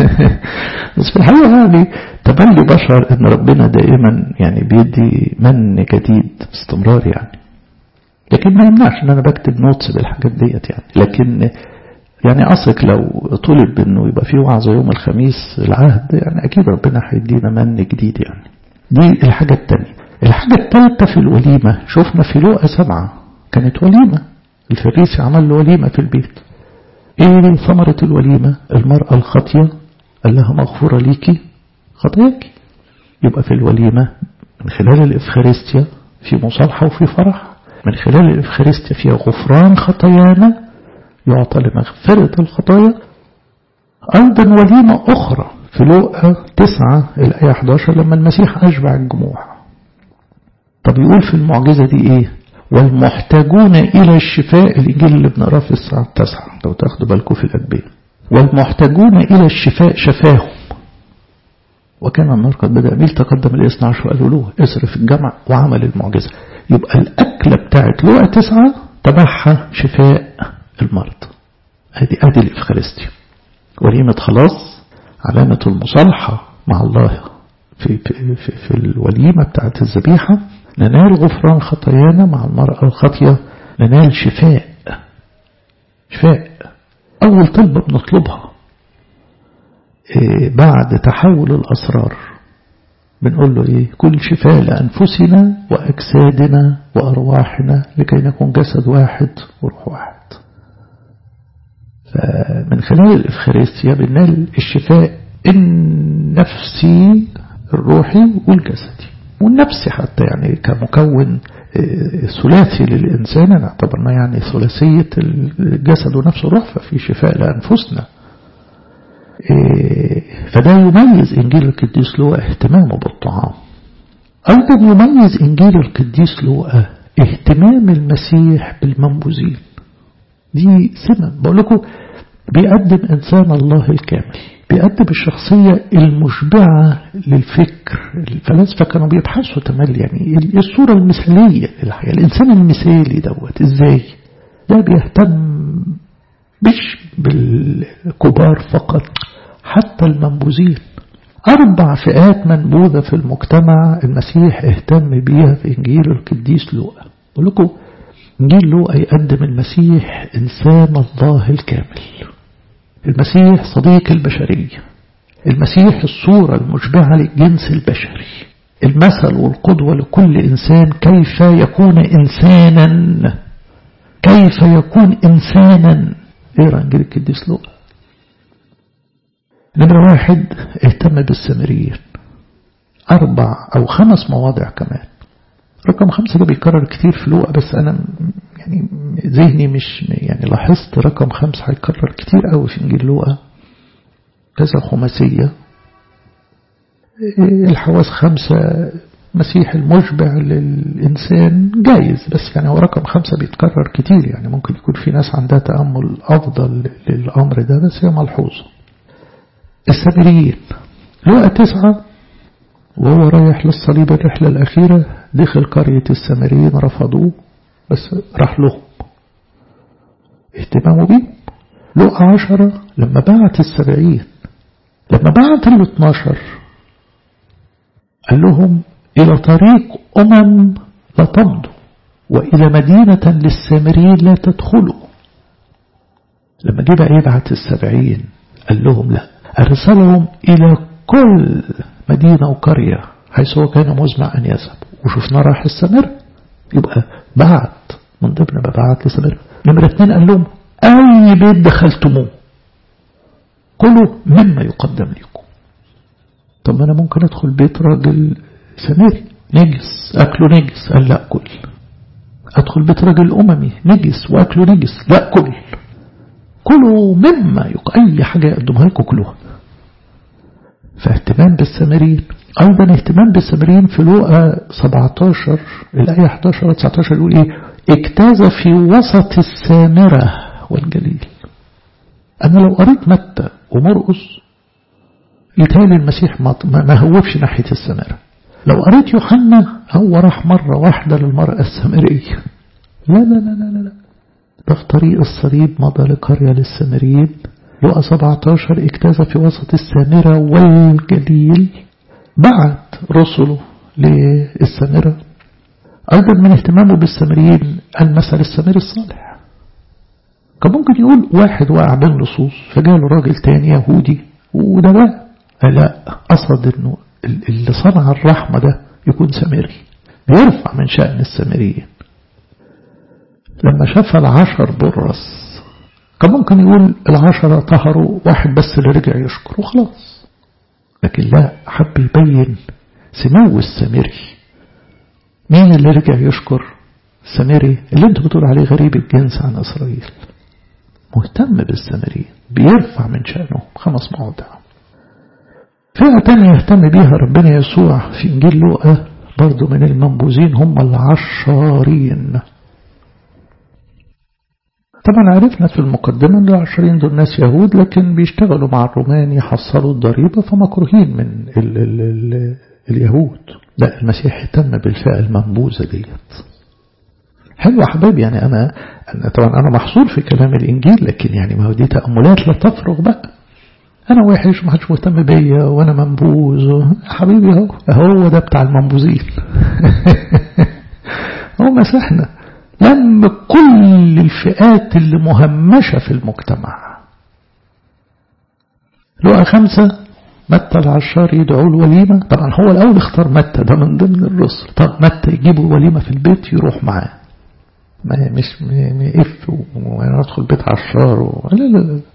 بس في الحقيقة يعني تملي بشر ان ربنا دائما يعني بيدي من جديد باستمرار يعني لكن ما يمنعش ان انا بكتب نوتس بالحاجات ديت يعني لكن يعني أصلك لو طلب انه يبقى في وعظة يوم الخميس العهد يعني اكيد ربنا هيدينا من جديد يعني دي الحاجة التانية الحاجة التالتة في الوليمة شفنا في لوقا سبعة كانت وليمة الفريسي عمل له وليمة في البيت ايه ثمرة الوليمة المرأة الخاطية قال لها مغفورة ليكي خطاياك يبقى في الوليمة من خلال الإفخارستيا في مصالحة وفي فرح من خلال الإفخارستيا فيها غفران خطايانا يعطى لمغفرة الخطايا أيضا وليمة أخرى في لوقا 9 الآية 11 لما المسيح أشبع الجموع طب يقول في المعجزة دي إيه والمحتاجون إلى الشفاء الإنجيل اللي بنقراه في الساعة التاسعة لو تاخدوا بالكم في الأدبية والمحتاجون إلى الشفاء شفاهم وكان النار قد بدأ ميل تقدم الاثنى عشر وقالوا له اصرف الجمع وعمل المعجزة يبقى الأكلة بتاعت لوقا تسعة تبعها شفاء المرض ادي ادي الإفخارستيا وليمة خلاص علامة المصالحة مع الله في, في, في, في الوليمة بتاعت الذبيحة ننال غفران خطايانا مع المرأة الخاطية ننال شفاء شفاء أول طلبة بنطلبها إيه بعد تحول الأسرار بنقول له إيه كل شفاء لأنفسنا وأجسادنا وأرواحنا لكي نكون جسد واحد وروح واحد فمن خلال الإفخارستيا بننال الشفاء النفسي الروحي والجسدي والنفسي حتى يعني كمكون ثلاثي للإنسان نعتبرنا يعني ثلاثية الجسد ونفس الروح ففي شفاء لأنفسنا فده يميز إنجيل القديس لوقا اهتمامه بالطعام أيضا يميز إنجيل القديس لوقا اهتمام المسيح بالمنبوذين دي سمة بقول لكم بيقدم إنسان الله الكامل بيقدم الشخصية المشبعة للفكر الفلاسفة كانوا بيبحثوا تملي يعني الصورة المثالية للحياة الإنسان المثالي دوت إزاي ده بيهتم مش بالكبار فقط حتى المنبوذين أربع فئات منبوذة في المجتمع المسيح اهتم بيها في إنجيل القديس لوقا بقول لكم إنجيل لوقا يقدم المسيح إنسان الله الكامل المسيح صديق البشرية المسيح الصورة المشبعة للجنس البشري المثل والقدوة لكل إنسان كيف يكون إنسانا كيف يكون إنسانا اقرا انجيل القديس لوقا نمرة واحد اهتم بالسامريين أربع أو خمس مواضع كمان رقم خمسة ده بيكرر كتير في لوقا بس أنا يعني ذهني مش يعني لاحظت رقم خمسة هيكرر كتير قوي في إنجيل لوقا كذا خماسية الحواس خمسة مسيح المشبع للإنسان جايز بس يعني هو رقم خمسة بيتكرر كتير يعني ممكن يكون في ناس عندها تأمل أفضل للأمر ده بس هي ملحوظة السامريين لقى تسعة وهو رايح للصليب الرحلة الأخيرة دخل قرية السامريين رفضوه بس راح لهم اهتمامه بيه لقى عشرة لما بعت السبعين لما بعت الاثناشر قال لهم إلى طريق أمم لا تمضوا وإلى مدينة للسامريين لا تدخلوا لما جه بقى يبعت السبعين قال لهم لا أرسلهم إلى كل مدينة وقرية حيث هو كان مزمع أن يذهب وشفنا راح السمر يبقى بعت من ضمن ما بعت لسمر نمرة اثنين قال لهم أي بيت دخلتموه كلوا مما يقدم لكم طب أنا ممكن أدخل بيت راجل سمير نجس أكله نجس قال لا كل أدخل بيت راجل أممي نجس وأكله نجس لا كل كلوا مما يق... أي حاجة يقدمها لكم كلوها فاهتمام بالسامريين أيضا اهتمام بالسامريين في لوقا 17 الآية 11 و 19 يقول إيه اجتاز في وسط السامرة والجليل أنا لو قريت متى ومرقس يتهيألي المسيح ما هوبش ناحية السامرة لو قريت يوحنا هو راح مرة واحدة للمرأة السامرية لا لا لا لا لا ده في طريق الصليب مضى لقرية للسامريين لقى 17 اجتاز في وسط السامرة والجليل بعت رسله للسامرة أيضا من اهتمامه بالسامريين المثل السامري الصالح كان ممكن يقول واحد وقع بين لصوص فجاله راجل تاني يهودي وده بقى لا قصد انه اللي صنع الرحمة ده يكون سامري بيرفع من شأن السامريين لما شاف العشر برص كان ممكن يقول العشرة طهروا واحد بس اللي رجع يشكر وخلاص لكن لا حب يبين سمو السامري مين اللي رجع يشكر السامري اللي انت بتقول عليه غريب الجنس عن إسرائيل مهتم بالسامريين بيرفع من شأنه خمس مواضع فئة تانية يهتم بيها ربنا يسوع في إنجيل لوقا برضو من المنبوذين هم العشارين طبعا عرفنا في المقدمة أن العشرين دول ناس يهود لكن بيشتغلوا مع الرومان يحصلوا الضريبة فمكروهين من ال ال ال اليهود لا المسيح اهتم بالفئة المنبوذة ديت حلو يا حبايبي يعني أنا, أنا طبعا أنا محصور في كلام الإنجيل لكن يعني ما هو دي تأملات لا تفرغ بقى أنا وحش ومحدش مهتم بيا وأنا منبوذ حبيبي اهو هو ده بتاع المنبوذين هو مسحنا لم كل الفئات اللي مهمشة في المجتمع لقى خمسة متى العشار يدعو الوليمة طبعا هو الأول اختار متى ده من ضمن الرسل طب متى يجيبوا الوليمة في البيت يروح معاه ما مش يقف وندخل بيت عشار و... لا لا لا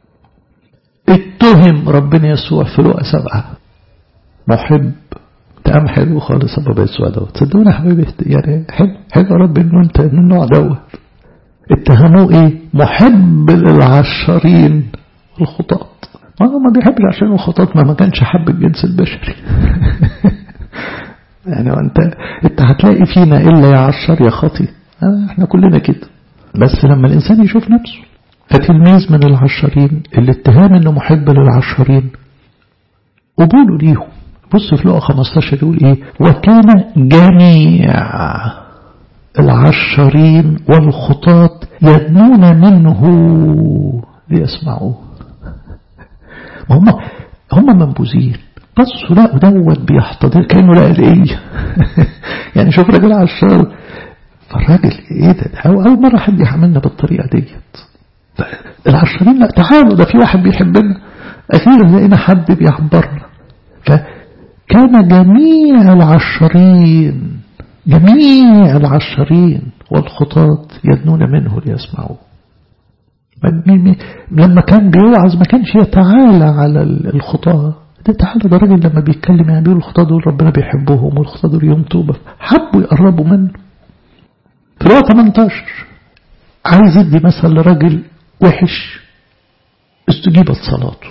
اتهم ربنا يسوع في لقى سبعة محب تقام حلو خالص ابو يسوع دوت صدقوني يا حبيبي يعني حلو حلو يا رب انه انت من النوع دوت اتهموه ايه محب للعشارين الخطاط ما هو ما بيحبش عشان الخطاط ما ما كانش حب الجنس البشري يعني انت انت هتلاقي فينا الا يا عشر يا خطي احنا كلنا كده بس لما الانسان يشوف نفسه فتلميذ من العشرين الاتهام انه محب للعشرين قبوله ليهم بص في لقى 15 يقول ايه وكان جميع العشرين والخطاط يدنون منه ليسمعوه هم هم منبوذين بصوا لقوا دوت بيحتضر كانه لقى الايه يعني شوف راجل عشار فالراجل ايه ده, ده اول مره حد يعملنا بالطريقه ديت العشرين لا تعالوا ده في واحد بيحبنا اخيرا لقينا حد بيعبرنا فكان جميع العشرين جميع العشرين والخطاط يدنون منه ليسمعوه لما كان بيوعظ ما كانش يتعالى على الخطاة ده تعالى ده راجل لما بيتكلم يعني بيقول الخطاة دول ربنا بيحبهم والخطاة دول يوم توبة حبوا يقربوا منه في الوقت 18 عايز يدي مثل لراجل وحش استجيبت صلاته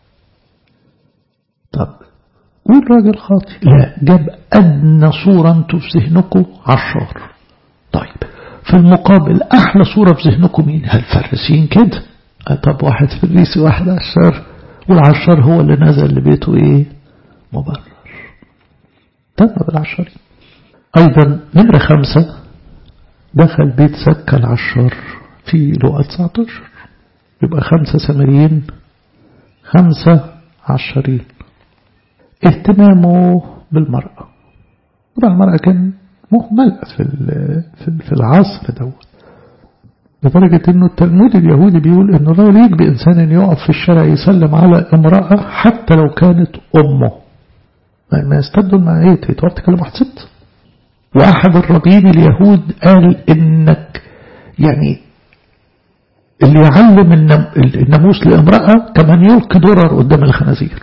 طب قول راجل خاطئ لا جاب أدنى صورة انتوا في ذهنكم عشار طيب في المقابل أحلى صورة في ذهنكم مين هالفرسين كده طب واحد فريسي واحد عشار والعشار هو اللي نزل لبيته ايه مبرر تم بالعشارين أيضا نمرة خمسة دخل بيت سكة العشار في لقى 19 يبقى خمسة سمريين خمسة عشرين اهتمامه بالمرأة طبعا المرأة كان مهملة في في العصر دوت لدرجة انه التلمود اليهودي بيقول انه لا يليق بإنسان ان يقف في الشارع يسلم على امرأة حتى لو كانت أمه ما يستبدل مع ايه تقف تكلم واحد ست وأحد الربيين اليهود قال إنك يعني اللي يعلم الناموس لامرأة كمان يلقي درر قدام الخنازير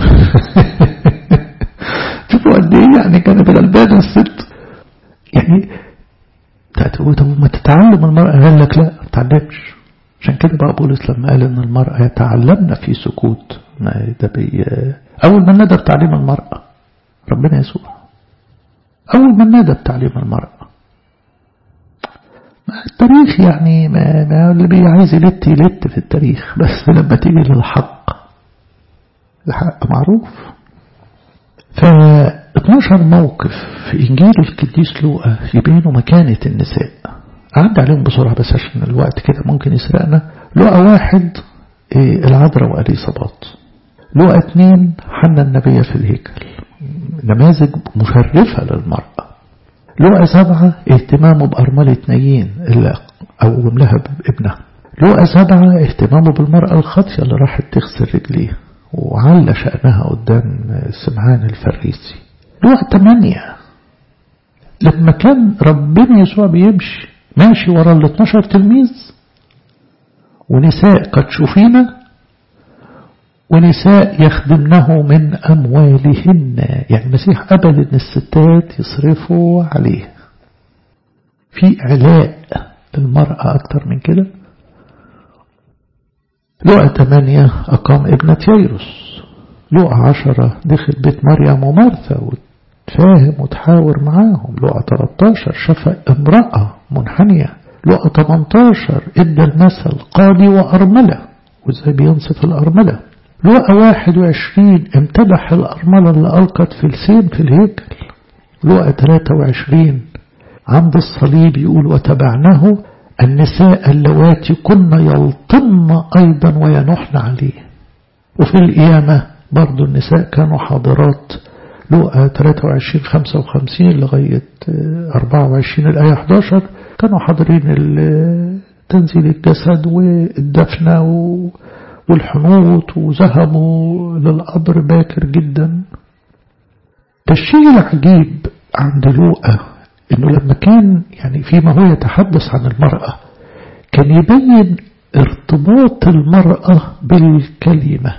شوفوا قد ايه يعني كانت غلبانة الست يعني طب ما تتعلم المرأة قال لك لا ما تتعلمش عشان كده بقى بولس لما قال ان المرأة يتعلمن في سكوت ما ده بي اول ما ندى بتعليم المرأة ربنا يسوع اول ما ندى بتعليم المرأة التاريخ يعني ما, ما اللي بي عايز يلت يلت في التاريخ بس لما تيجي للحق الحق معروف ف 12 موقف في إنجيل القديس لوقا يبينوا مكانة النساء أعد عليهم بسرعة بس عشان الوقت كده ممكن يسرقنا لوقا واحد إيه العذراء وأليصابات لوقا اتنين حنا النبية في الهيكل نماذج مشرفة للمرأة لوقا سبعة اهتمامه بأرملة نايين اللي أوم لها ابنها لوقا سبعة اهتمامه بالمرأة الخاطية اللي راحت تغسل رجليها وعلى شأنها قدام سمعان الفريسي لوقا تمانية لما كان ربنا يسوع بيمشي ماشي ورا ال 12 تلميذ ونساء قد شفينا ونساء يخدمنه من أموالهن يعني المسيح قبل أن الستات يصرفوا عليه في علاء للمرأة أكتر من كده لقى ثمانية أقام ابنة ييروس لقى عشرة دخل بيت مريم ومرثا وتفاهم وتحاور معاهم لقى 13 شفى امرأة منحنية لقى 18 ادى المثل قاضي وأرملة وازاي بينصف الأرملة لقى 21 امتدح الأرملة اللي ألقت في السين في الهيكل لقى 23 عند الصليب يقول وتبعناه النساء اللواتي كن يلطن أيضا وينحن عليه وفي القيامة برضو النساء كانوا حاضرات لقى 23 55 لغاية 24 الآية 11 كانوا حاضرين تنزيل الجسد والدفنة والحنوط وذهبوا للقبر باكر جدا الشيء العجيب عند لوقا انه لما كان يعني فيما هو يتحدث عن المرأة كان يبين ارتباط المرأة بالكلمة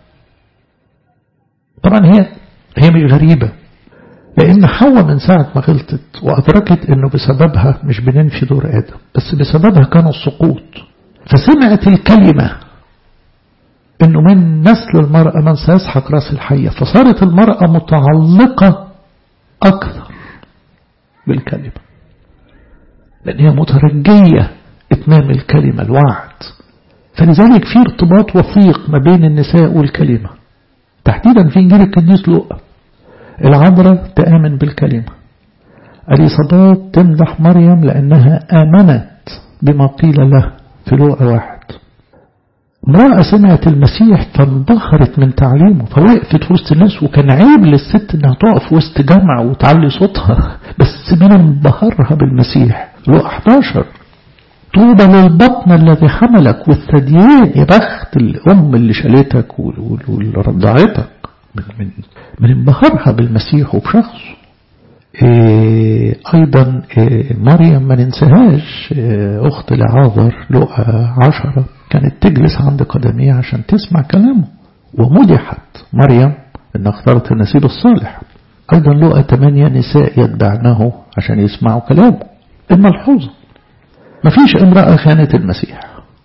طبعا هي هي مش غريبة لأن حواء من ساعة ما غلطت وأدركت أنه بسببها مش بننفي دور آدم بس بسببها كان السقوط فسمعت الكلمة أنه من نسل المرأة من سيسحق رأس الحية فصارت المرأة متعلقة أكثر بالكلمة لأن هي مترجية إتمام الكلمة الوعد فلذلك في ارتباط وثيق ما بين النساء والكلمة تحديدا في إنجيل القديس لوقا العذراء تآمن بالكلمة اليصابات تمدح مريم لأنها آمنت بما قيل له في لوقا واحد امرأة سمعت المسيح فانبهرت من تعليمه فوقفت وسط الناس وكان عيب للست انها تقف وسط جمع وتعلي صوتها بس من انبهرها بالمسيح لوقا 11 طوبى للبطن الذي حملك والثديين يا بخت الأم اللي شالتك واللي رضعتك من, من, من انبهارها بالمسيح وبشخصه إيه أيضا إيه مريم ما ننساهاش إيه أخت لعاذر لقى عشرة كانت تجلس عند قدميه عشان تسمع كلامه ومدحت مريم إن اختارت النسيب الصالح أيضا لقى ثمانية نساء يتبعناه عشان يسمعوا كلامه الملحوظة مفيش امرأة خانت المسيح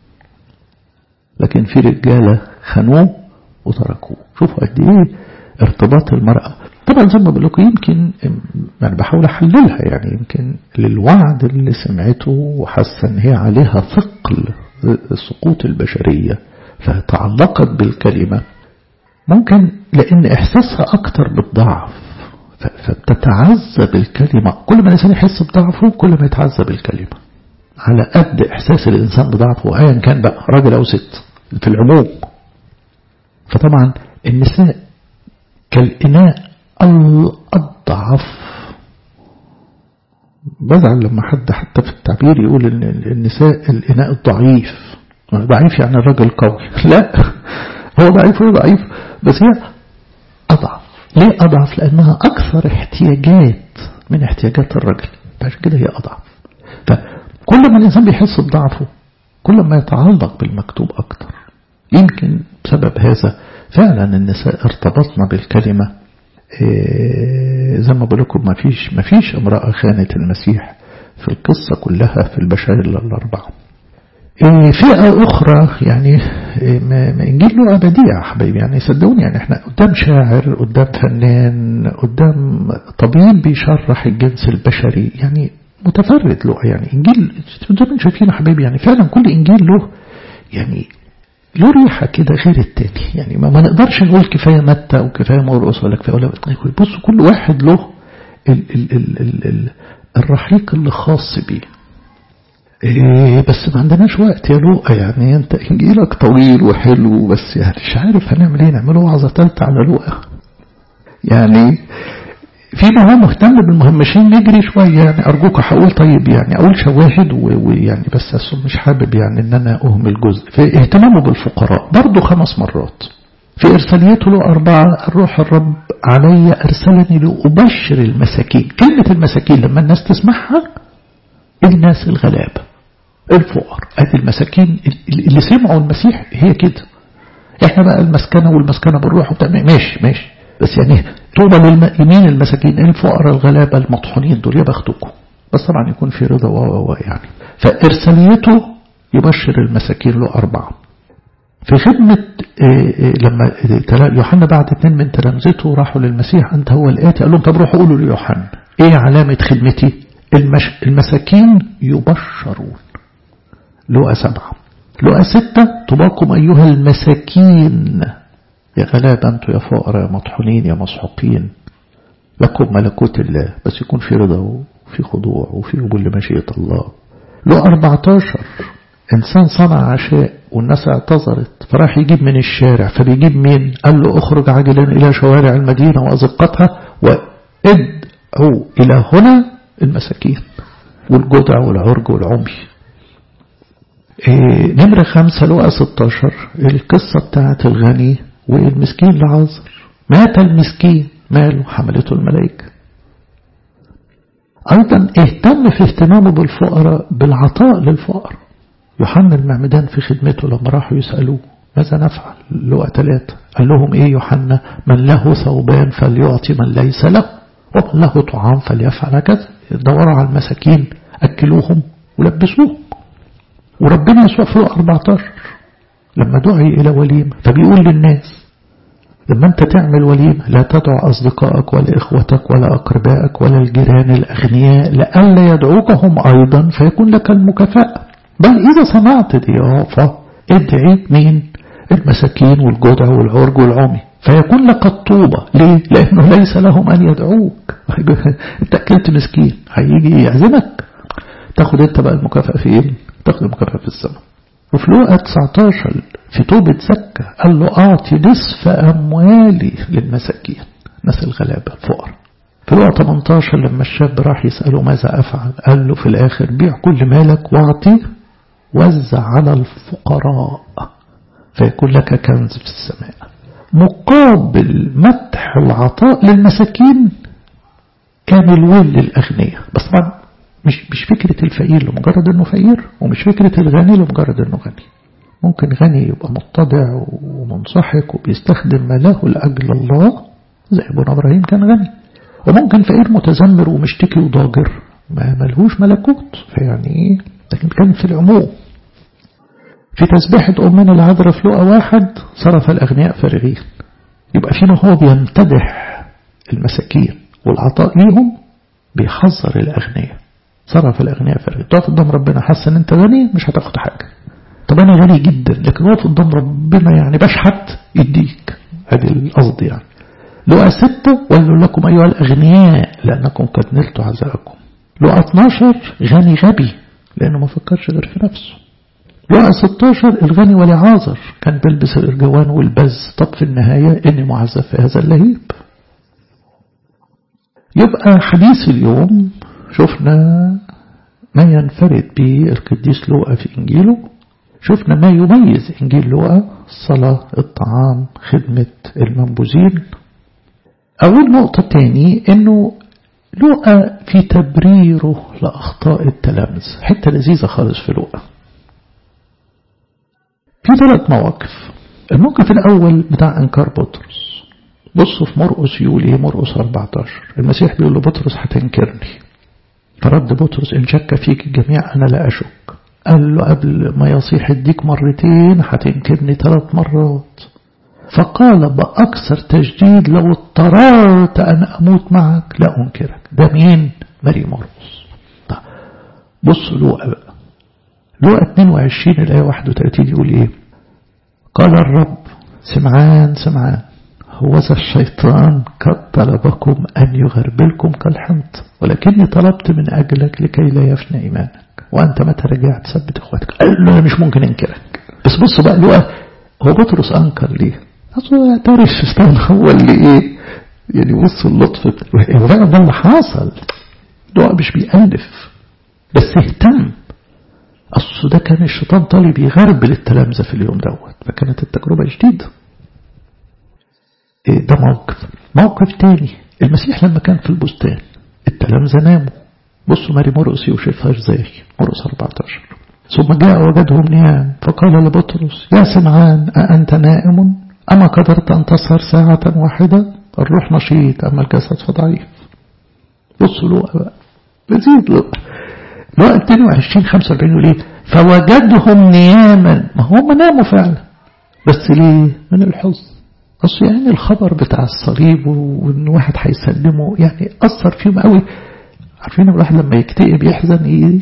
لكن في رجالة خانوه وتركوه شوفوا قد ايه ارتباط المرأة طبعا زي ما بقول لكم يمكن انا بحاول احللها يعني يمكن للوعد اللي سمعته وحاسه ان هي عليها ثقل سقوط البشريه فتعلقت بالكلمه ممكن لان احساسها اكتر بالضعف فبتتعذب بالكلمه كل ما الانسان يحس بضعفه كل ما يتعذب بالكلمه على قد احساس الانسان بضعفه ايا كان بقى راجل او ست في العموم فطبعا النساء كالإناء الأضعف بزعل لما حد حتى في التعبير يقول ان النساء الإناء الضعيف ضعيف يعني الرجل قوي لا هو ضعيف هو ضعيف بس هي أضعف ليه أضعف لأنها أكثر احتياجات من احتياجات الرجل عشان كده هي أضعف فكل ما الإنسان بيحس بضعفه كل ما يتعلق بالمكتوب أكتر يمكن بسبب هذا فعلا النساء ارتبطنا بالكلمة إيه زي ما بقول لكم ما فيش ما فيش امرأة خانت المسيح في القصة كلها في البشائر الأربعة إيه فئة أخرى يعني إيه ما إنجيل له بديع حبايبي يعني صدقوني يعني احنا قدام شاعر قدام فنان قدام طبيب بيشرح الجنس البشري يعني متفرد له يعني إنجيل زي ما شايفين حبايبي يعني فعلا كل إنجيل له يعني له ريحة كده غير التاني يعني ما, ما نقدرش نقول كفاية متى وكفاية مرقص ولا كفاية ولا بصوا كل واحد له ال ال ال ال ال الرحيق اللي خاص بيه إيه بس ما عندناش وقت يا لوقا يعني انت انجيلك طويل وحلو بس يعني مش عارف هنعمل ايه نعمله وعظة ثالثة على لوقا يعني فيما هو مهتم بالمهمشين نجري شوية يعني أرجوك هقول طيب يعني أقول شواهد ويعني بس أصل مش حابب يعني إن أنا أهمل جزء في اهتمامه بالفقراء برضه خمس مرات في إرساليته له أربعة الروح الرب علي أرسلني لأبشر المساكين كلمة المساكين لما الناس تسمعها الناس الغلابة الفقر ادي المساكين اللي سمعوا المسيح هي كده احنا بقى المسكنة والمسكنة بالروح وبتاع ماشي ماشي بس يعني طوبى للمؤمنين المساكين الفقراء الغلابة المطحونين دول يا بختكم بس طبعا يكون في رضا و يعني فإرساليته يبشر المساكين له أربعة في خدمة لما يوحنا بعد اثنين من تلامذته راحوا للمسيح أنت هو الآتي قال لهم طب روحوا قولوا ليوحنا إيه علامة خدمتي المش... المساكين يبشرون لقى سبعة لقى ستة طباكم أيها المساكين يا غلاب أنتم يا فقراء يا مطحونين يا مسحوقين لكم ملكوت الله بس يكون في رضا وفي خضوع وفي قبول لمشيئة الله لقى 14 إنسان صنع عشاء والناس اعتذرت فراح يجيب من الشارع فبيجيب مين قال له اخرج عاجلا إلى شوارع المدينة وأزقتها وادعوا إلى هنا المساكين والجدع والعرج والعمي إيه نمرة خمسة لقى 16 القصة بتاعت الغني والمسكين لعازر مات المسكين ماله حملته الملائكة أيضا اهتم في اهتمامه بالفقراء بالعطاء للفقراء يوحنا المعمدان في خدمته لما راحوا يسألوه ماذا نفعل لقى ثلاثة قال لهم ايه يوحنا من له ثوبان فليعطي من ليس له ومن له طعام فليفعل هكذا دوروا على المساكين أكلوهم ولبسوهم وربنا يسوع في 14 لما دعي إلى وليمة فبيقول للناس لما أنت تعمل وليمة لا تدع أصدقائك ولا إخوتك ولا أقربائك ولا الجيران الأغنياء لئلا يدعوك هم أيضا فيكون لك المكافأة بل إذا صنعت ضيافة ادعي مين المساكين والجدع والعرج والعمي فيكون لك الطوبة ليه لأنه ليس لهم أن يدعوك انت أكلت مسكين هيجي يعزمك تاخد انت بقى المكافأة فين تاخد المكافأة في السماء وفي لوقا 19 في توبة زكا قال له أعطي نصف أموالي للمساكين ناس الغلابة الفقراء في لوقا 18 لما الشاب راح يسأله ماذا أفعل قال له في الآخر بيع كل مالك واعطي وزع على الفقراء فيكون لك كنز في السماء مقابل مدح العطاء للمساكين كان الويل للأغنياء بس طبعا مش مش فكرة الفقير لمجرد انه فقير ومش فكرة الغني لمجرد انه غني ممكن غني يبقى متضع ومنصحك وبيستخدم ماله لأجل الله زي ابونا ابراهيم كان غني وممكن فقير متذمر ومشتكي وضاجر ما ملهوش ملكوت فيعني لكن كان في العموم في تسبيحة أمنا العذراء في لقى واحد صرف الأغنياء فارغين يبقى فيما هو بيمتدح المساكين والعطاء ليهم بيحذر الأغنياء صرف الأغنياء فارغين تقف قدام ربنا حاسس ان انت غني مش هتاخد حاجة طب انا غني جدا لكن واقف قدام ربنا يعني بشحت يديك هذه القصد يعني لقى ستة وقالوا لكم أيها الأغنياء لأنكم قد نلتوا عزاءكم لقى 12 غني غبي لأنه ما فكرش غير في نفسه لقى 16 الغني ولعازر كان بيلبس الإرجوان والبز طب في النهاية إني معذب في هذا اللهيب يبقى حديث اليوم شفنا ما ينفرد به القديس لوقا في إنجيله شفنا ما يميز إنجيل لوقا الصلاة الطعام خدمة المنبوذين أول نقطة تاني إنه لوقا في تبريره لأخطاء التلامذ حتة لذيذة خالص في لوقا في ثلاث مواقف الموقف الأول بتاع إنكار بطرس بصوا في مرقس يقول إيه مرقس 14 المسيح بيقول لبطرس هتنكرني فرد بطرس إن شك فيك الجميع أنا لا أشك قال له قبل ما يصيح الديك مرتين هتنكرني ثلاث مرات فقال بأكثر تجديد لو اضطررت أن أموت معك لا أنكرك ده مين ماري مرقس طيب بصوا لوقا بقى لوقا 22 الآية 31 يقول إيه قال الرب سمعان سمعان هو ذا الشيطان قد طلبكم أن يغربلكم كالحنط ولكني طلبت من أجلك لكي لا يفنى إيمانك وأنت متى رجعت ثبت إخواتك قال له أنا مش ممكن أنكرك بس بص بقى لوقا هو بطرس أنكر ليه أصلا تاري الشيطان هو اللي إيه يعني بص اللطف وفعلا ده اللي حصل لوقا مش بيألف بس اهتم أصل ده كان الشيطان طالب يغربل التلامذة في اليوم دوت فكانت التجربة جديدة إيه ده موقف موقف تاني المسيح لما كان في البستان التلامذة ناموا بصوا ماري مرقس يوشفها ازاي مرقس 14 ثم جاء وجدهم نيام فقال لبطرس يا سمعان أأنت نائم أما قدرت أن تسهر ساعة واحدة الروح نشيط أما الجسد فضعيف بصوا لوقا بقى لذيذ لوقا لوقا 22 45 يقول ايه فوجدهم نياما ما هم ناموا فعلا بس ليه من الحزن أصل يعني الخبر بتاع الصليب وإن واحد هيسلمه يعني أثر فيهم قوي عارفين الواحد لما يكتئب يحزن إيه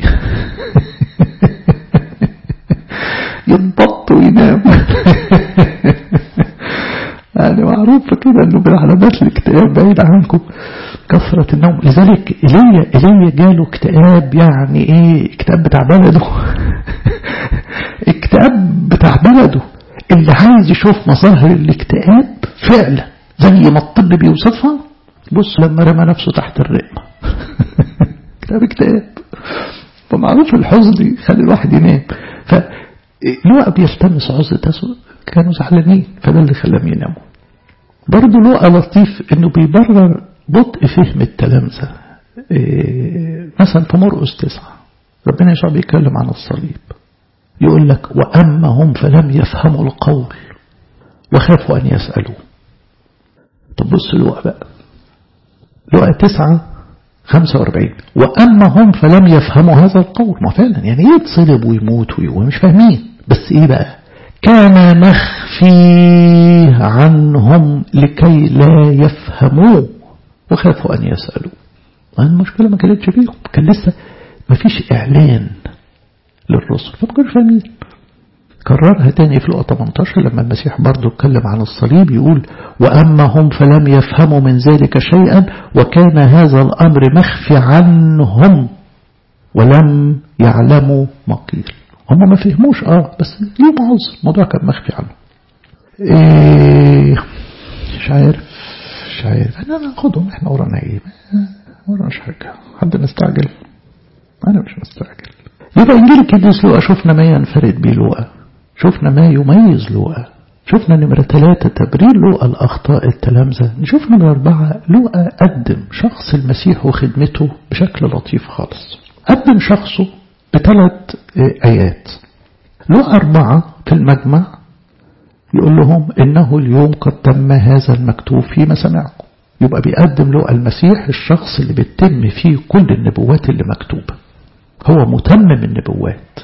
ينبط وينام يعني معروف كده انه من علامات الاكتئاب بعيد عنكم كثرة النوم لذلك إلي إلي جاله اكتئاب يعني ايه اكتئاب بتاع بلده اكتئاب بتاع بلده اللي عايز يشوف مظاهر الاكتئاب فعلا زي ما الطب بيوصفها بص لما رمى نفسه تحت الرقمة اكتئاب اكتئاب فمعروف الحزن يخلي الواحد ينام فلوقا بيلتمس عزة كانوا زعلانين فده اللي خلاهم يناموا برضه لوقا لطيف انه بيبرر بطء فهم التلامذة إيه مثلا في مرقس تسعة ربنا يسوع بيتكلم عن الصليب يقول لك وأما هم فلم يفهموا القول وخافوا أن يسألوا طب بص لوقا بقى لوقا تسعة خمسة واربعين وأما هم فلم يفهموا هذا القول ما فعلا يعني ايه يتصلب ويموت ومش فاهمين بس ايه بقى كان مخفي عنهم لكي لا يفهموه وخافوا أن يسألوا المشكلة ما كانتش فيهم كان لسه ما فيش إعلان للرسل فما كانوا فاهمين كررها تاني في لقطة 18 لما المسيح برضه اتكلم عن الصليب يقول وأما هم فلم يفهموا من ذلك شيئا وكان هذا الأمر مخفي عنهم ولم يعلموا ما قيل هم ما فهموش اه بس ليه معوز الموضوع كان مخفي عنه إيه مش عارف مش عارف انا ناخدهم احنا ورانا ايه وراناش حاجة حد مستعجل انا مش مستعجل يبقى انجيل القديس لوقا شفنا ما ينفرد بيه لوقا شفنا ما يميز لوقا شفنا نمرة ثلاثة تبرير لوقا الأخطاء التلامذة نشوف نمرة أربعة لوقا قدم شخص المسيح وخدمته بشكل لطيف خالص قدم شخصه بثلاث آيات لوقا أربعة في المجمع يقول لهم إنه اليوم قد تم هذا المكتوب في مسامعكم يبقى بيقدم له المسيح الشخص اللي بتتم فيه كل النبوات اللي مكتوبة هو متمم النبوات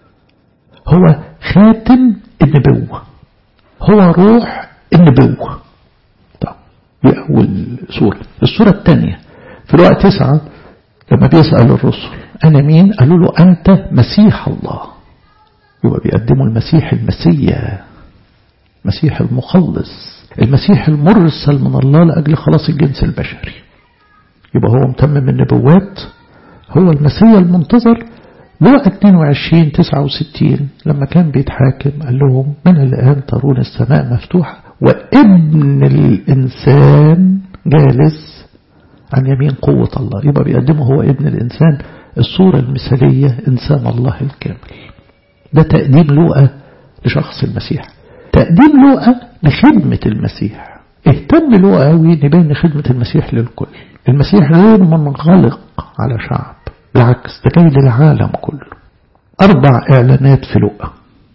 هو خاتم النبوة هو روح النبوة طب دي أول سورة السورة الثانية في الوقت تسعة لما بيسأل الرسل أنا مين قالوا له أنت مسيح الله يبقى بيقدموا المسيح المسيا مسيح المخلص المسيح المرسل من الله لأجل خلاص الجنس البشري يبقى هو متمم النبوات هو المسيا المنتظر لوقا 22 69 لما كان بيتحاكم قال لهم من الآن ترون السماء مفتوحة وابن الإنسان جالس عن يمين قوة الله يبقى بيقدمه هو ابن الإنسان الصورة المثالية إنسان الله الكامل ده تقديم لوقا لشخص المسيح تقديم لوقا لخدمة المسيح اهتم لوقا قوي نبين خدمة المسيح للكل المسيح غير منغلق على شعب بالعكس ده جاي للعالم كله أربع إعلانات في لوقا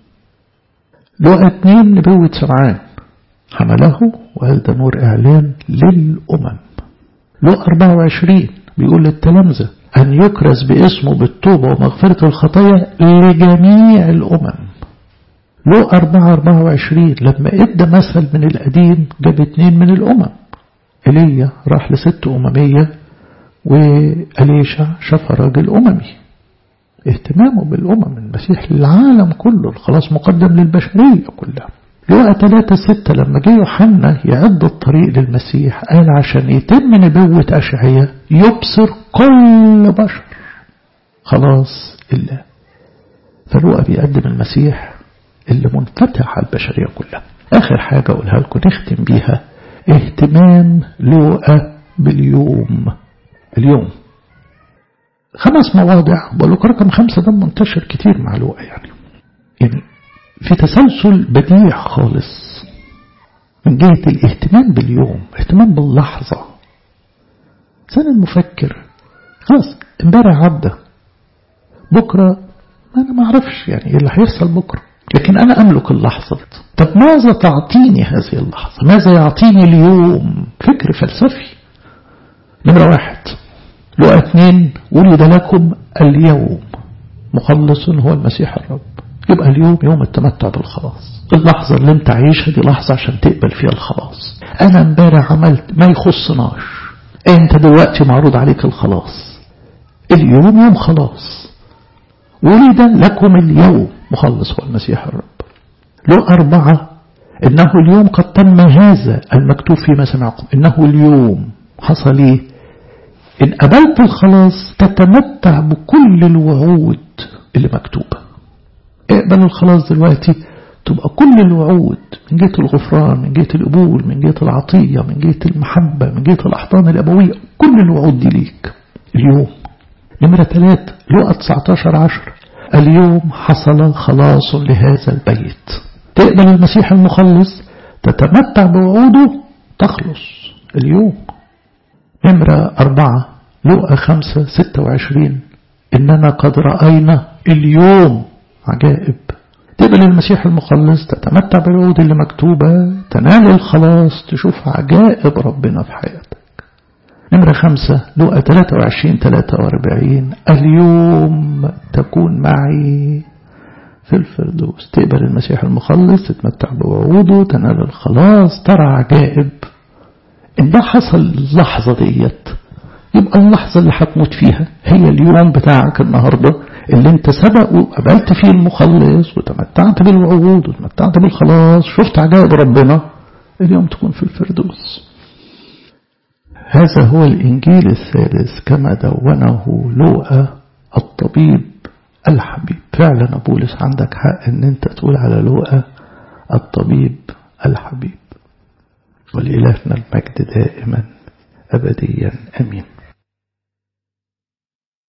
لوقا اتنين نبوة سمعان حمله وقال ده نور إعلان للأمم لوقا 24 بيقول للتلامذة أن يكرز باسمه بالتوبة ومغفرة الخطايا لجميع الأمم لوقا 4 24 لما ادى مثل من القديم جاب اتنين من الأمم إيليا راح لست أممية وأليشع شاف راجل أممي اهتمامه بالأمم المسيح للعالم كله الخلاص مقدم للبشرية كلها لوقا 3 6 لما جه يوحنا يعد الطريق للمسيح قال عشان يتم نبوة أشعية يبصر كل بشر خلاص الله فلوقا بيقدم المسيح اللي منفتح على البشرية كلها آخر حاجة أقولها لكم نختم بيها اهتمام لوقا باليوم اليوم خمس مواضع بقول لكم رقم خمسة ده منتشر كتير مع لوقا يعني يعني في تسلسل بديع خالص من جهة الاهتمام باليوم اهتمام باللحظة سنة المفكر خلاص امبارح عدى بكرة أنا ما أعرفش يعني إيه اللي هيحصل بكرة لكن أنا أملك اللحظة طب ماذا تعطيني هذه اللحظة ماذا يعطيني اليوم فكر فلسفي نمرة واحد لقى اثنين ولد لكم اليوم مخلص هو المسيح الرب يبقى اليوم يوم التمتع بالخلاص اللحظة اللي انت عايشها دي لحظة عشان تقبل فيها الخلاص انا امبارح عملت ما يخصناش انت دلوقتي معروض عليك الخلاص اليوم يوم خلاص ولد لكم اليوم مخلص هو المسيح الرب له أربعة إنه اليوم قد تم هذا المكتوب فيما سمعكم إنه اليوم حصل إيه إن قبلت الخلاص تتمتع بكل الوعود اللي مكتوبة اقبل الخلاص دلوقتي تبقى كل الوعود من جهة الغفران من جهة القبول من جهة العطية من جهة المحبة من جهة الأحضان الأبوية كل الوعود دي ليك اليوم نمرة ثلاثة لقى 19 عشر اليوم حصل خلاص لهذا البيت تقبل المسيح المخلص تتمتع بوعوده تخلص اليوم نمرة أربعة لقى خمسة ستة وعشرين إننا قد رأينا اليوم عجائب تقبل المسيح المخلص تتمتع بالوعود اللي مكتوبة تنال الخلاص تشوف عجائب ربنا في حياتك نمرة خمسة لقى 23 43 اليوم تكون معي في الفردوس تقبل المسيح المخلص تتمتع بوعوده تنال الخلاص ترى عجائب إن ده حصل اللحظة ديت يبقى اللحظة اللي هتموت فيها هي اليوم بتاعك النهاردة اللي انت سبق وقبلت فيه المخلص وتمتعت بالوعود وتمتعت بالخلاص شفت عجائب ربنا اليوم تكون في الفردوس هذا هو الإنجيل الثالث كما دونه لوقا الطبيب الحبيب فعلا بولس عندك حق ان انت تقول على لوقا الطبيب الحبيب ولإلهنا المجد دائما أبديا أمين